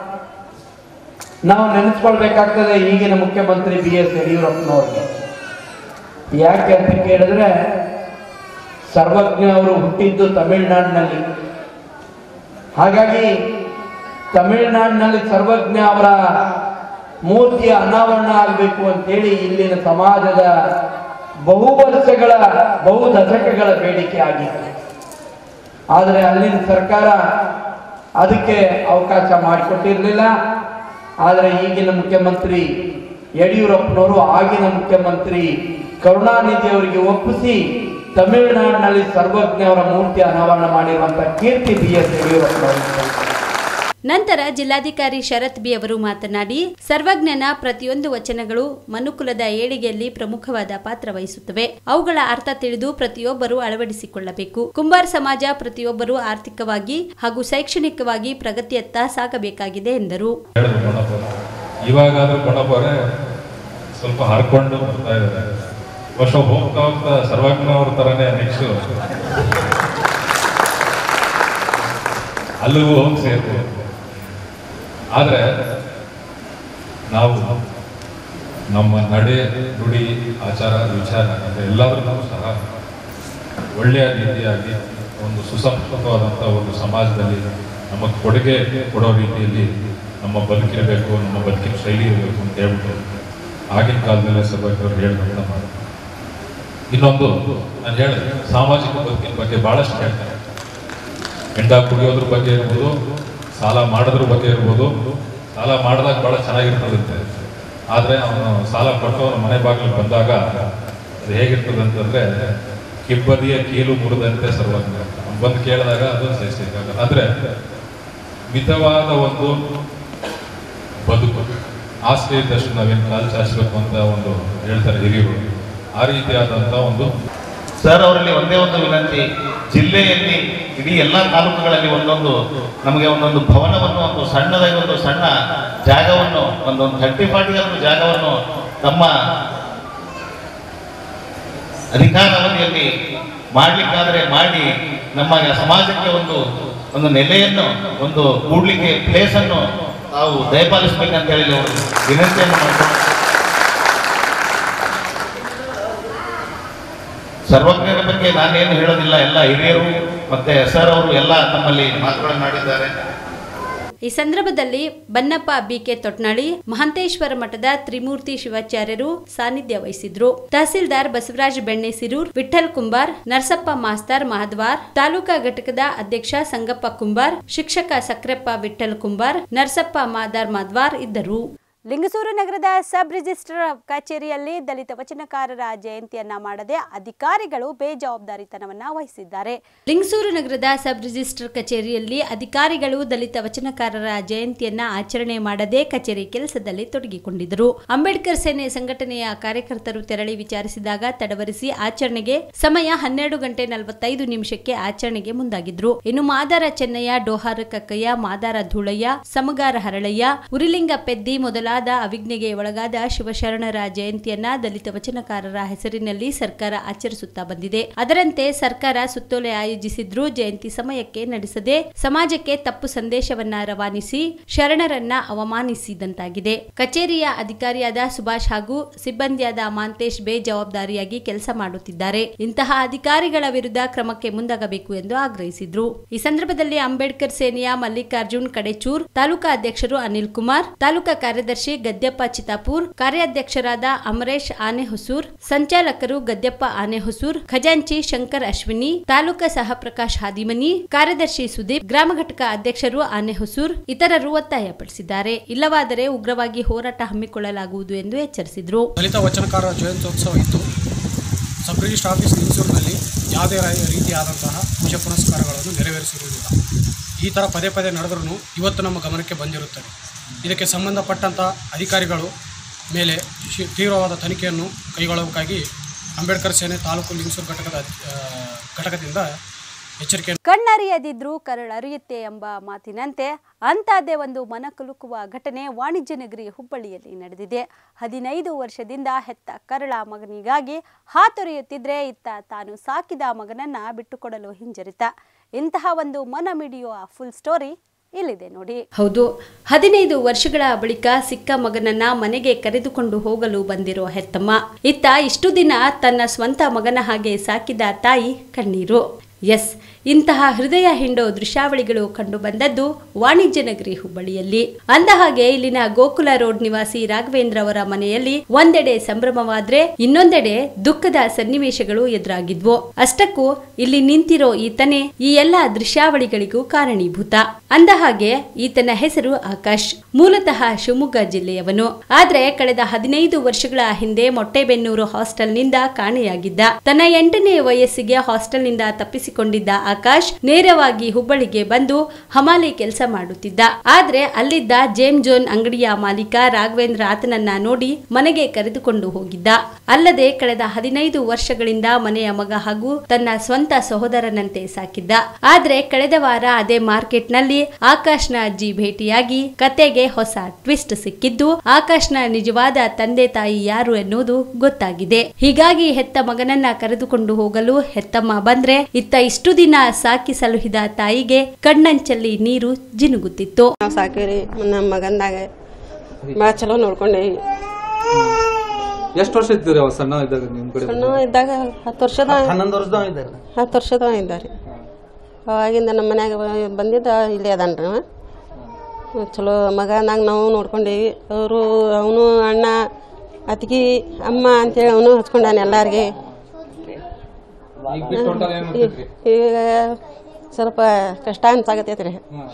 ನಾವು ನೆನೆಸ್ಕೊಳ್ಬೇಕಾಗ್ತದೆ ಈಗಿನ ಮುಖ್ಯಮಂತ್ರಿ ಬಿ ಎಸ್ ಯಡಿಯೂರಪ್ಪನವ್ರಿಗೆ ಯಾಕೆ ಅಂತ ಕೇಳಿದ್ರೆ ಸರ್ವಜ್ಞ ಅವರು ಹುಟ್ಟಿದ್ದು ತಮಿಳುನಾಡಿನಲ್ಲಿ ಹಾಗಾಗಿ ತಮಿಳುನಾಡಿನಲ್ಲಿ ಸರ್ವಜ್ಞ ಅವರ ಮೂರ್ತಿಯ ಅನಾವರಣ ಆಗಬೇಕು ಅಂತೇಳಿ ಇಲ್ಲಿನ ಸಮಾಜದ ಬಹು ವರ್ಷಗಳ ಬಹು ದಶಕಗಳ ಬೇಡಿಕೆ ಆಗಿದೆ ಆದರೆ ಅಲ್ಲಿನ ಸರ್ಕಾರ ಅದಕ್ಕೆ ಅವಕಾಶ ಮಾಡಿಕೊಟ್ಟಿರಲಿಲ್ಲ ಆದರೆ ಈಗಿನ ಮುಖ್ಯಮಂತ್ರಿ ಯಡಿಯೂರಪ್ಪನವರು ಆಗಿನ ಮುಖ್ಯಮಂತ್ರಿ ಕರುಣಾನಿಧಿ ಅವರಿಗೆ ಒಪ್ಪಿಸಿ ತಮಿಳುನಾಡಿನಲ್ಲಿ ಸರ್ವಜ್ಞ ಅವರ ಮೂರ್ತಿ ಅನಾವರಣ ಮಾಡಿರುವಂಥ ಕೀರ್ತಿ ಬಿ ಎಸ್ ಯಡಿಯೂರಪ್ಪನವರು ನಂತರ ಜಿಲ್ಲಾಧಿಕಾರಿ ಶರತ್ ಬಿ ಅವರು ಮಾತನಾಡಿ ಸರ್ವಜ್ಞನ ಪ್ರತಿಯೊಂದು ವಚನಗಳು ಮನುಕುಲದ ಏಳಿಗೆಯಲ್ಲಿ ಪ್ರಮುಖವಾದ ಪಾತ್ರ ವಹಿಸುತ್ತವೆ ಅವುಗಳ ಅರ್ಥ ತಿಳಿದು ಪ್ರತಿಯೊಬ್ಬರು ಅಳವಡಿಸಿಕೊಳ್ಳಬೇಕು ಕುಂಬಾರ್ ಸಮಾಜ ಪ್ರತಿಯೊಬ್ಬರು ಆರ್ಥಿಕವಾಗಿ ಹಾಗೂ ಶೈಕ್ಷಣಿಕವಾಗಿ ಪ್ರಗತಿಯತ್ತ ಸಾಗಬೇಕಾಗಿದೆ ಎಂದರು ಹೇಳಿದ್ರು ಬಣ್ಣಪ್ಪರು ಇವಾಗಾದ್ರೂ ಬಣ್ಣಪ್ಪರೇ ಸ್ವಲ್ಪ ಹರ್ಕೊಂಡು ಬರ್ತಾ ಇದ್ದಾರೆ ವರ್ಷ ಹೋಗ್ತಾ ಹೋಗ್ತಾ ಸರ್ವಜ್ಞ ಅವ್ರ ಥರನೇ ನೆಕ್ಸ್ಟ್ ಅಲ್ಲಿಗೂ ಹೋಗಿ ಸೇರ್ತೀವಿ ಆದರೆ ನಾವು ನಮ್ಮ ನಡೆ ನುಡಿ ಆಚಾರ ವಿಚಾರ ಎಲ್ಲದರಲ್ಲೂ ಸಹ ಒಳ್ಳೆಯ ರೀತಿಯಾಗಿ ಒಂದು ಸುಸಂಸ್ಕೃತವಾದಂಥ ಒಂದು ಸಮಾಜದಲ್ಲಿ ನಮ್ಮ ಕೊಡುಗೆ ಕೊಡೋ ರೀತಿಯಲ್ಲಿ ನಮ್ಮ ಬದುಕಿರಬೇಕು ನಮ್ಮ ಬದುಕಿನ ಶೈಲಿ ಇರಬೇಕು ಅಂತ ಹೇಳ್ಬಿಟ್ಟು ಆಗಿನ ಕಾಲದಲ್ಲೇ ಸಭೆಯವರು ಹೇಳಿದ ನಮ್ಮ ಇನ್ನೊಂದು ನಾನು ಹೇಳಿದೆ ಸಾಮಾಜಿಕ ಬದುಕಿನ ಬಗ್ಗೆ ಭಾಳಷ್ಟು ಹೇಳ್ತಾರೆ ಹೆಂಡ ಕುಡಿಯೋದ್ರ ಬಗ್ಗೆ ಇರ್ಬೋದು ಸಾಲ ಮಾಡೋದ್ರ ಬಗ್ಗೆ ಇರ್ಬೋದು ಸಾಲ ಮಾಡಿದಾಗ ಭಾಳ ಚೆನ್ನಾಗಿರ್ತದಂತೆ ಆದರೆ ಅವನು ಸಾಲ ಕೊಟ್ಟು ಅವನ ಮನೆ ಬಾಗಿಲಿಗೆ ಬಂದಾಗ ಅದು ಹೇಗಿರ್ತದೆ ಅಂತಂದ್ರೆ ಕಿಬ್ಬದಿಯ ಕೀಲು ಮುರಿದಂತೆ ಸರ್ವಜ್ಞ ಅವ್ನು ಬಂದು ಕೇಳಿದಾಗ ಅದು ಸಹಿಸಿದಾಗ ಆದರೆ ಮಿತವಾದ ಒಂದು ಬದುಕು ಆಸ್ತಿ ಇದ್ದಷ್ಟು ನಾವೇನು ಕಾಲು ಚಾಚಬೇಕು ಅಂತ ಒಂದು ಹೇಳ್ತಾರೆ ಹಿರಿಯರು ಆ ರೀತಿಯಾದಂಥ ಒಂದು ಸರ್ ಅವರಲ್ಲಿ ಒಂದೇ ಒಂದು ವಿನಂತಿ ಜಿಲ್ಲೆಯಲ್ಲಿ ಇಡೀ ಎಲ್ಲ ತಾಲೂಕುಗಳಲ್ಲಿ ಒಂದೊಂದು ನಮಗೆ ಒಂದೊಂದು ಭವನವನ್ನು ಒಂದು ಸಣ್ಣದಾಗಿ ಒಂದು ಸಣ್ಣ ಜಾಗವನ್ನು ಒಂದೊಂದು ಥರ್ಟಿ ಫಾರ್ಟಿ ಒಂದು ಜಾಗವನ್ನು ತಮ್ಮ ಅಧಿಕಾರಾವಧಿಯಲ್ಲಿ ಮಾಡಲಿಕ್ಕಾದರೆ ಮಾಡಿ ನಮ್ಮ ಸಮಾಜಕ್ಕೆ ಒಂದು ಒಂದು ನೆಲೆಯನ್ನು ಒಂದು ಕೂಡ್ಲಿಕ್ಕೆ ಪ್ಲೇಸನ್ನು ತಾವು ದಯಪಾಲಿಸ್ಬೇಕಂತ ಹೇಳಿ ನಾವು ವಿನಂತಿಯನ್ನು ಮಾಡ್ಕೊಂಡು ಸರ್ವಜ್ಞರ ಬಗ್ಗೆ ನಾನೇನು ಹೇಳೋದಿಲ್ಲ ಎಲ್ಲ ಹಿರಿಯರು ಮತ್ತೆ ಸರ್ ಅವರು ಎಲ್ಲ ತಮ್ಮಲ್ಲಿ ಮಾತುಗಳನ್ನಾಡಿದ್ದಾರೆ ಈ ಸಂದರ್ಭದಲ್ಲಿ ಬನ್ನಪ್ಪ ಬಿಕೆ ತೊಟ್ನಾಳಿ ಮಹಂತೇಶ್ವರ ಮಠದ ತ್ರಿಮೂರ್ತಿ ಶಿವಾಚಾರ್ಯರು ಸಾನ್ನಿಧ್ಯ ವಹಿಸಿದ್ರು ತಹಸೀಲ್ದಾರ್ ಬಸವರಾಜ್ ಬೆಣ್ಣೆಸಿರೂರ್ ವಿಠಲ್ ಕುಂಬಾರ್ ನರಸಪ್ಪ ಮಾಸ್ತರ್ ಮಹದ್ವಾರ್ ತಾಲೂಕಾ ಘಟಕದ ಅಧ್ಯಕ್ಷ ಸಂಗಪ್ಪ ಕುಂಬಾರ್ ಶಿಕ್ಷಕ ಸಕ್ರೆಪ್ಪ ವಿಠಲ್ ಕುಂಬಾರ್ ನರಸಪ್ಪ ಮಾದಾರ್ ಮಾದ್ವಾರ್ ಇದ್ದರು ಲಿಂಗಸೂರು ನಗರದ ಸಬ್ ರಿಜಿಸ್ಟ್ರಾರ್ ಕಚೇರಿಯಲ್ಲಿ ದಲಿತ ವಚನಕಾರರ ಜಯಂತಿಯನ್ನ ಮಾಡದೆ ಅಧಿಕಾರಿಗಳು ಬೇಜವಾಬ್ದಾರಿತನವನ್ನ ವಹಿಸಿದ್ದಾರೆ ಲಿಂಗಸೂರು ನಗರದ ಸಬ್ ರಿಜಿಸ್ಟ್ರಾರ್ ಕಚೇರಿಯಲ್ಲಿ ಅಧಿಕಾರಿಗಳು ದಲಿತ ವಚನಕಾರರ ಜಯಂತಿಯನ್ನ ಆಚರಣೆ ಮಾಡದೆ ಕಚೇರಿ ಕೆಲಸದಲ್ಲಿ ತೊಡಗಿಕೊಂಡಿದ್ದರು ಅಂಬೇಡ್ಕರ್ ಸೇನೆ ಸಂಘಟನೆಯ ಕಾರ್ಯಕರ್ತರು ತೆರಳಿ ವಿಚಾರಿಸಿದಾಗ ತಡವರಿಸಿ ಆಚರಣೆಗೆ ಸಮಯ ಹನ್ನೆರಡು ಗಂಟೆ ನಲವತ್ತೈದು ನಿಮಿಷಕ್ಕೆ ಆಚರಣೆಗೆ ಮುಂದಾಗಿದ್ರು ಇನ್ನು ಮಾದಾರ ಚೆನ್ನಯ್ಯ ಡೋಹಾರ ಕಕ್ಕಯ್ಯ ಮಾದಾರ ಧೂಳಯ್ಯ ಸಮಗಾರ ಹರಳಯ್ಯ ಉರಿಲಿಂಗ ಪೆದ್ದಿ ಮೊದಲಾದ ಅವಿಜ್ಞೆಗೆ ಒಳಗಾದ ಶಿವಶರಣರ ಜಯಂತಿಯನ್ನ ದಲಿತ ವಚನಕಾರರ ಹೆಸರಿನಲ್ಲಿ ಸರ್ಕಾರ ಆಚರಿಸುತ್ತಾ ಬಂದಿದೆ ಅದರಂತೆ ಸರ್ಕಾರ ಸುತ್ತೋಲೆ ಆಯೋಜಿಸಿದ್ರೂ ಜಯಂತಿ ಸಮಯಕ್ಕೆ ನಡೆಸದೆ ಸಮಾಜಕ್ಕೆ ತಪ್ಪು ಸಂದೇಶವನ್ನ ರವಾನಿಸಿ ಶರಣರನ್ನ ಅವಮಾನಿಸಿದಂತಾಗಿದೆ ಕಚೇರಿಯ ಅಧಿಕಾರಿಯಾದ ಸುಭಾಷ್ ಹಾಗೂ ಸಿಬ್ಬಂದಿಯಾದ ಮಾಂತೇಶ್ ಬೇಜವಾಬ್ದಾರಿಯಾಗಿ ಕೆಲಸ ಮಾಡುತ್ತಿದ್ದಾರೆ ಇಂತಹ ಅಧಿಕಾರಿಗಳ ವಿರುದ್ಧ ಕ್ರಮಕ್ಕೆ ಮುಂದಾಗಬೇಕು ಎಂದು ಆಗ್ರಹಿಸಿದ್ರು ಈ ಸಂದರ್ಭದಲ್ಲಿ ಅಂಬೇಡ್ಕರ್ ಸೇನೆಯ ಮಲ್ಲಿಕಾರ್ಜುನ್ ಕಡೆಚೂರ್ ತಾಲೂಕಾ ಅಧ್ಯಕ್ಷರು ಅನಿಲ್ ಕುಮಾರ್ ತಾಲೂಕಾ ಕಾರ್ಯದರ್ಶಿ ಕಾರ್ಯದರ್ಶಿ ಗದ್ಯಪ್ಪ ಚಿತಾಪೂರ್ ಕಾರ್ಯಾಧ್ಯಕ್ಷರಾದ ಅಮರೇಶ್ ಆನೆಹೊಸೂರ್ ಸಂಚಾಲಕರು ಗದ್ಯಪ್ಪ ಆನೆಹೊಸೂರ್ ಖಜಾಂಚಿ ಶಂಕರ್ ಅಶ್ವಿನಿ ತಾಲೂಕಾ ಸಹ ಪ್ರಕಾಶ್ ಹಾದಿಮನಿ ಕಾರ್ಯದರ್ಶಿ ಸುದೀಪ್ ಗ್ರಾಮ ಘಟಕ ಅಧ್ಯಕ್ಷರು ಆನೆಹೊಸೂರ್ ಇತರರು ಒತ್ತಾಯಪಡಿಸಿದ್ದಾರೆ ಇಲ್ಲವಾದರೆ ಉಗ್ರವಾಗಿ ಹೋರಾಟ ಹಮ್ಮಿಕೊಳ್ಳಲಾಗುವುದು ಎಂದು ಎಚ್ಚರಿಸಿದರು ದಲಿತ ವಚನಕಾರ ಜಯಂತ್ಯೋತ್ಸವ ಇತ್ತು ಸಬ್ ರಿಜಿಸ್ಟ್ರ್ ಆಫೀಸ್ ನಿಲ್ಲಿಸೂರಿನಲ್ಲಿ ಯಾವುದೇ ರ- ರೀತಿಯಾದಂತಹ ಪೂಜೆ ಪುನಸ್ಕಾರಗಳನ್ನು ನೆರವೇರಿಸಿರುವುದಿಲ್ಲ ಈ ಥರ ಪದೇ ಪದೇ ನಡೆದ್ರೂ ಇವತ್ತು ನಮ್ಮ ಗಮನಕ್ಕೆ ಬಂದಿರುತ್ತದೆ ಇದಕ್ಕೆ ಸಂಬಂಧಪಟ್ಟಂಥ ಅಧಿಕಾರಿಗಳು ಮೇಲೆ ಶಿ- ತೀವ್ರವಾದ ತನಿಖೆಯನ್ನು ಕೈಗೊಳ್ಳಬೇಕಾಗಿ ಅಂಬೇಡ್ಕರ್ ಸೇನೆ ತಾಲೂಕು ಲಿಂಗಸೂರು ಘಟಕದ ಆ, ಘಟಕದಿಂದ ಎಚ್ಚರಿಕೆ ಕಣ್ಣರಿಯದಿದ್ರೂ ಕರಳರಿಯುತ್ತೆ ಎಂಬ ಮಾತಿನಂತೆ ಅಂಥದ್ದೇ ಒಂದು ಮನಕುಲುಕುವ ಘಟನೆ ವಾಣಿಜ್ಯ ನಗರಿ ಹುಬ್ಬಳ್ಳಿಯಲ್ಲಿ ನಡೆದಿದೆ ಹದಿನೈದು ವರ್ಷದಿಂದ ಹೆತ್ತ ಕರಳ ಮಗನಿಗಾಗಿ ಹಾತೊರೆಯುತ್ತಿದ್ರೆ ಇತ್ತ ತಾನು ಸಾಕಿದ ಮಗನನ್ನ ಬಿಟ್ಟುಕೊಡಲು ಹಿಂಜರಿತ ಇಂತಹ ಒಂದು ಮನ ಮಿಡಿಯುವ ಫುಲ್ ಸ್ಟೋರಿ ಇಲ್ಲಿದೆ ನೋಡಿ ಹೌದು ಹದಿನೈದು ವರ್ಷಗಳ ಬಳಿಕ ಸಿಕ್ಕ ಮಗನನ್ನ ಮನೆಗೆ ಕರೆದುಕೊಂಡು ಹೋಗಲು ಬಂದಿರೋ ಹೆತ್ತಮ್ಮ ಇತ್ತ ಇಷ್ಟು ದಿನ ತನ್ನ ಸ್ವಂತ ಮಗನ ಹಾಗೆ ಸಾಕಿದ ತಾಯಿ ಕಣ್ಣೀರು ಎಸ್ ಇಂತಹ ಹೃದಯ ಹಿಂಡೋ ದೃಶ್ಯಾವಳಿಗಳು ಕಂಡು ಬಂದದ್ದು ವಾಣಿಜ್ಯ ನಗರಿ ಹುಬ್ಬಳ್ಳಿಯಲ್ಲಿ ಅಂದಹಾಗೆ ಇಲ್ಲಿನ ಗೋಕುಲ ರೋಡ್ ನಿವಾಸಿ ರಾಘವೇಂದ್ರ ಅವರ ಮನೆಯಲ್ಲಿ ಒಂದೆಡೆ ಸಂಭ್ರಮವಾದ್ರೆ ಇನ್ನೊಂದೆಡೆ ದುಃಖದ ಸನ್ನಿವೇಶಗಳು ಎದುರಾಗಿದ್ವು ಅಷ್ಟಕ್ಕೂ ಇಲ್ಲಿ ನಿಂತಿರೋ ಈತನೇ ಈ ಎಲ್ಲಾ ದೃಶ್ಯಾವಳಿಗಳಿಗೂ ಕಾರಣೀಭೂತ ಅಂದಹಾಗೆ ಈತನ ಹೆಸರು ಆಕಾಶ್ ಮೂಲತಃ ಶಿವಮೊಗ್ಗ ಜಿಲ್ಲೆಯವನು ಆದ್ರೆ ಕಳೆದ ಹದಿನೈದು ವರ್ಷಗಳ ಹಿಂದೆ ಮೊಟ್ಟೆಬೆನ್ನೂರು ಹಾಸ್ಟೆಲ್ನಿಂದ ಕಾಣೆಯಾಗಿದ್ದ ತನ್ನ ಎಂಟನೇ ವಯಸ್ಸಿಗೆ ಹಾಸ್ಟೆಲ್ನಿಂದ ತಪ್ಪಿಸಿಕೊಂಡಿದ್ದ ಆಕಾಶ್ ನೇರವಾಗಿ ಹುಬ್ಬಳ್ಳಿಗೆ ಬಂದು ಹಮಾಲಿ ಕೆಲಸ ಮಾಡುತ್ತಿದ್ದ ಆದ್ರೆ ಅಲ್ಲಿದ್ದ ಜೇಮ್ ಜೋನ್ ಅಂಗಡಿಯ ಮಾಲೀಕ ರಾಘವೇಂದ್ರ ಆತನನ್ನ ನೋಡಿ ಮನೆಗೆ ಕರೆದುಕೊಂಡು ಹೋಗಿದ್ದ ಅಲ್ಲದೆ ಕಳೆದ ಹದಿನೈದು ವರ್ಷಗಳಿಂದ ಮನೆಯ ಮಗ ಹಾಗೂ ತನ್ನ ಸ್ವಂತ ಸಹೋದರನಂತೆ ಸಾಕಿದ್ದ ಆದ್ರೆ ಕಳೆದ ವಾರ ಅದೇ ಮಾರ್ಕೆಟ್ನಲ್ಲಿ ಆಕಾಶ್ನ ಅಜ್ಜಿ ಭೇಟಿಯಾಗಿ ಕತೆಗೆ ಹೊಸ ಟ್ವಿಸ್ಟ್ ಸಿಕ್ಕಿದ್ದು ಆಕಾಶ್ನ ನಿಜವಾದ ತಂದೆ ತಾಯಿ ಯಾರು ಎನ್ನುವುದು ಗೊತ್ತಾಗಿದೆ ಹೀಗಾಗಿ ಹೆತ್ತ ಮಗನನ್ನ ಕರೆದುಕೊಂಡು ಹೋಗಲು ಹೆತ್ತಮ್ಮ ಬಂದ್ರೆ ಇತ್ತ ಇಷ್ಟು ದಿನ ಸಾಕಿ ಸಲುಹಿದ ತಾಯಿಗೆ ಕಣ್ಣಂಚಲ್ಲಿ ನೀರು ಜಿನುಗುತ್ತಿತ್ತು ನಾವು ಸಾಕೀರಿ ನಮ್ಮ ಮಗಂದಾಗ ಭಾಳ ಚಲೋ ನೋಡ್ಕೊಂಡೇವಿ ಎಷ್ಟು ವರ್ಷ ಇದ್ದೀರಿ ಅವಾಗ ಸಣ್ಣ ಇದ್ದಾಗ ನಿಮ್ ಕಡೆ ಸಣ್ಣ ಇದ್ದಾಗ ಹತ್ತು ವರ್ಷದ ಹನ್ನೊಂದು ವರ್ಷದ ಇದ್ದಾರೆ ಹತ್ತು ವರ್ಷದ ಇದ್ದಾರೆ ಅವಾಗಿಂದ ನಮ್ಮ ಮನ್ಯಾಗ ಬ- ಬಂದಿದ್ದ ಇಲ್ಲೇ ಅದಾನ್ರಿ ಅವ ಚಲೋ ಮಗನಾಗ ನಾವು ನೋಡ್ಕೊಂಡೇವಿ ಅವರು ಅವನು ಅಣ್ಣ ಅತ್ತಿಗೆ ಅಮ್ಮ ಅಂತೇಳಿ ಅವನು ಹಚ್ಕೊಂಡಾನ ಎಲ್ಲಾರ್ಗೆ ಈಗ ಬಿಟ್ಟು ಹೊಂಟಾರ ಏನ್ ಮಾಡ್ತಿದ್ರಿ ಈಗ ಸ್ವಲ್ಪ ಕಷ್ಟ ಅನ್ಸಾಗತೈತ್ರಿ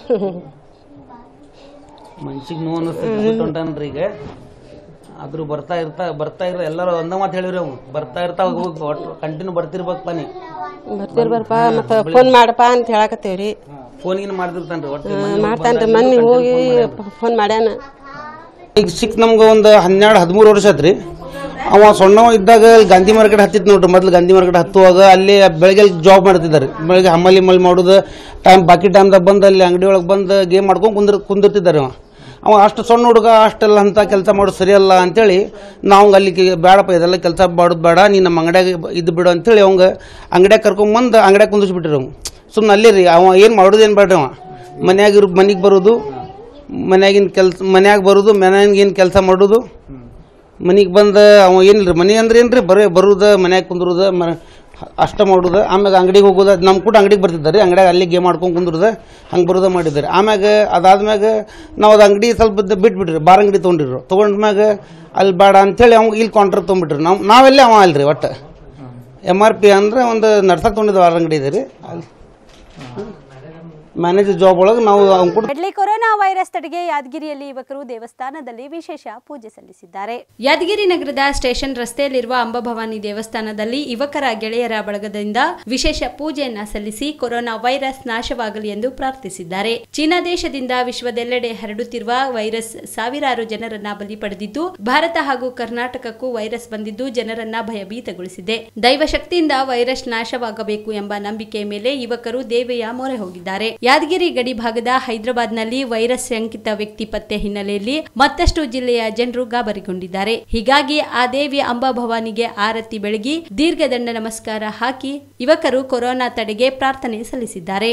ಮನ್ಸಿಗೆ ನೋವು ಅನಿಸ್ತೈತಿ ಬಿಟ್ಟು ಹೊಂಟಾನ್ರಿ ಈಗ ಆದ್ರೂ ಬರ್ತಾ ಇರ್ತಾ ಬರ್ತಾ ಇರ ಎಲ್ಲರೂ ಒಂದ ಮಾತು ಹೇಳಿವ್ರಿ ಅವ್ನು ಬರ್ತಾ ಇರ್ತಾ ಒಟ್ಟು ಕಂಟಿನ್ಯೂ ಬರ್ತಿರ್ಬೇಕಪ್ಪ ನೀ ಬರ್ತಿರ್ಬಾರಪ್ಪ ಮತ್ತೆ ಫೋನ್ ಮಾಡಪ್ಪ ಅಂತ ಹೇಳಕತ್ತೇವ್ರಿ ಫೋನಿಗೆ ಮಾಡ್ತಿರ್ತಾನ್ರಿ ಒಟ್ಟು ಮಾಡ್ತಾನ್ರಿ ಮೊನ್ನೆ ಹೋಗಿ ಫೋನ್ ಮಾಡ್ಯಾನ ಈಗ ಸಿಕ್ ನಮ್ಗೆ ಒಂದು ಹನ್ನೆರಡು ಹದಿಮೂರು ವರ್ಷ ಆತ್ರಿ ಅವ ಸಣ್ಣವ ಇದ್ದಾಗ ಇಲ್ಲಿ ಗಾಂಧಿ ಮಾರ್ಕೆಟ್ ಹತ್ತಿತ್ತು ನೋಡ್ರಿ ಮೊದ್ಲು ಗಾಂಧಿ ಮಾರ್ಕೆಟ್ ಹತ್ತುವಾಗ ಅಲ್ಲಿ ಬೆಳಗ್ಗೆ ಜಾಬ್ ಮಾಡ್ತಿದ್ದಾರೆ ಬೆಳಗ್ಗೆ ಹಮ್ಮಲಿ ಮಲ್ಲಿ ಮಾಡೋದು ಟೈಮ್ ಬಾಕಿ ಟೈಮ್ದಾಗ ಬಂದು ಅಲ್ಲಿ ಅಂಗಡಿ ಒಳಗೆ ಬಂದು ಗೇಮ್ ಮಾಡ್ಕೊಂಡು ಕುಂದಿರ್ ಕುಂದಿರ್ತಿದ್ದಾರೆ ಅವ ಅವ ಅಷ್ಟು ಸಣ್ಣ ಹುಡುಗ ಅಷ್ಟೆಲ್ಲ ಅಂತ ಕೆಲಸ ಮಾಡೋದು ಸರಿಯಲ್ಲ ಅಂತೇಳಿ ನಾವು ಅಲ್ಲಿ ಕೆ- ಬೇಡಪ್ಪ ಇದೆಲ್ಲ ಕೆಲಸ ಮಾಡೋದು ಬೇಡ ನೀ ನಮ್ಮ ಅಂಗಡ್ಯಾಗ ಇದು ಬಿಡು ಅಂತೇಳಿ ಅವಂಗ ಅಂಗಡ್ಯಾಗ ಕರ್ಕೊಂಬಂದು ಅಂಗಡ್ಯಾಗ ಕುಂದಿಸ್ಬಿಟ್ರಿ ಅವ್ನು ಸುಮ್ಮನೆ ಅಲ್ಲೇ ರೀ ಅವ ಏನು ಮಾಡೋದೇನು ಬೇಡ್ರಿ ಅವ ಮನ್ಯಾಗ ಇರೋ ಮನೆಗೆ ಬರೋದು ಮನ್ಯಾಗಿನ ಕೆಲ್ಸ ಮನ್ಯಾಗ ಬರೋದು ಮನ್ಯಾಗಿನ ಕೆಲಸ ಮಾಡೋದು ಮನೆಗೆ ಬಂದು ಅವ ಏನಿಲ್ರಿ ಮನೆ ಅಂದ್ರೆ ಏನ್ರಿ ಬರೀ ಬರುದ ಮನ್ಯಾಗ ಕುಂದ್ರದ ಮ ಅಷ್ಟ ಮಾಡುದ ಆಮ್ಯಾಗ ಅಂಗಡಿಗೆ ಹೋಗೋದ ನಮ್ಮ ಕೂಡ ಅಂಗಡಿಗೆ ಬರ್ತಿದ್ದಾರೆ ಅಂಗಡಿಯಾಗ ಅಲ್ಲಿ ಗೇಮ್ ಮಾಡ್ಕೊಂಡು ಕುಂದ್ರದ ಹಂಗೆ ಬರೋದ ಮಾಡಿದ್ದಾರೆ ಆಮ್ಯಾಗ ಅದಾದ್ಮ್ಯಾಗ ನಾವು ಅದು ಅಂಗಡಿ ಸ್ವಲ್ಪ ದ- ಬಿಟ್ಬಿಟ್ರಿ ಬಾರ್ ಅಂಗಡಿ ತೊಗೊಂಡಿರು ತೊಗೊಂಡ್ಮ್ಯಾಗ ಅಲ್ಲಿ ಬೇಡ ಅಂತೇಳಿ ಅವ್ಗೆ ಇಲ್ಲಿ ಕಾಂಟ್ರಾಕ್ಟ್ ತೊಗೊಂಡ್ಬಿಟ್ರಿ ನಾವು ನಾವೆಲ್ಲೇ ಅವ ಅಲ್ರಿ ಒಟ್ಟು ಎಮ್ ಆರ್ ಪಿ ಅಂದ್ರೆ ಒಂದು ನಡ್ಸಕ್ ತೊಗೊಂಡಿದ್ದು ಬಾರ್ ಅಂಗಡಿ ಇದೆ ರೀ ಅಲ್ಲಿ ಮ್ಯಾನೇಜರ್ ಜಾಬ್ ಒಳಗೆ ನಾವು ಅವ್ನು ಕೂಡ ಡೆಡ್ಲಿ ಕೊರೋನಾ ವೈರಸ್ ತಡೆಗೆ ಯಾದಗಿರಿಯಲ್ಲಿ ಯುವಕರು ದೇವಸ್ಥಾನದಲ್ಲಿ ವಿಶೇಷ ಪೂಜೆ ಸಲ್ಲಿಸಿದ್ದಾರೆ ಯಾದಗಿರಿ ನಗರದ ಸ್ಟೇಷನ್ ರಸ್ತೆಯಲ್ಲಿರುವ ಅಂಬಭವಾನಿ ದೇವಸ್ಥಾನದಲ್ಲಿ ಯುವಕರ ಗೆಳೆಯರ ಬಳಗದಿಂದ ವಿಶೇಷ ಪೂಜೆಯನ್ನ ಸಲ್ಲಿಸಿ ಕೊರೋನಾ ವೈರಸ್ ನಾಶವಾಗಲಿ ಎಂದು ಪ್ರಾರ್ಥಿಸಿದ್ದಾರೆ ಚೀನಾ ದೇಶದಿಂದ ವಿಶ್ವದೆಲ್ಲೆಡೆ ಹರಡುತ್ತಿರುವ ವೈರಸ್ ಸಾವಿರಾರು ಜನರನ್ನ ಬಲಿ ಪಡೆದಿದ್ದು ಭಾರತ ಹಾಗೂ ಕರ್ನಾಟಕಕ್ಕೂ ವೈರಸ್ ಬಂದಿದ್ದು ಜನರನ್ನ ಭಯಭೀತಗೊಳಿಸಿದೆ ದೈವಶಕ್ತಿಯಿಂದ ವೈರಸ್ ನಾಶವಾಗಬೇಕು ಎಂಬ ನಂಬಿಕೆ ಮೇಲೆ ಯುವಕರು ದೇವೆಯ ಮೊರೆ ಹೋಗಿದ್ದಾರೆ ಯಾದಗಿರಿ ಗಡಿ ಭಾಗದ ಹೈದರಾಬಾದ್ನಲ್ಲಿ ವೈರಸ್ ಶಂಕಿತ ವ್ಯಕ್ತಿ ಪತ್ತೆ ಹಿನ್ನೆಲೆಯಲ್ಲಿ ಮತ್ತಷ್ಟು ಜಿಲ್ಲೆಯ ಜನರು ಗಾಬರಿಗೊಂಡಿದ್ದಾರೆ ಹೀಗಾಗಿ ಆ ದೇವಿ ಅಂಬಾಭವಾನಿಗೆ ಆರತಿ ಬೆಳಗಿ ದೀರ್ಘದಂಡ ನಮಸ್ಕಾರ ಹಾಕಿ ಯುವಕರು ಕೊರೋನಾ ತಡೆಗೆ ಪ್ರಾರ್ಥನೆ ಸಲ್ಲಿಸಿದ್ದಾರೆ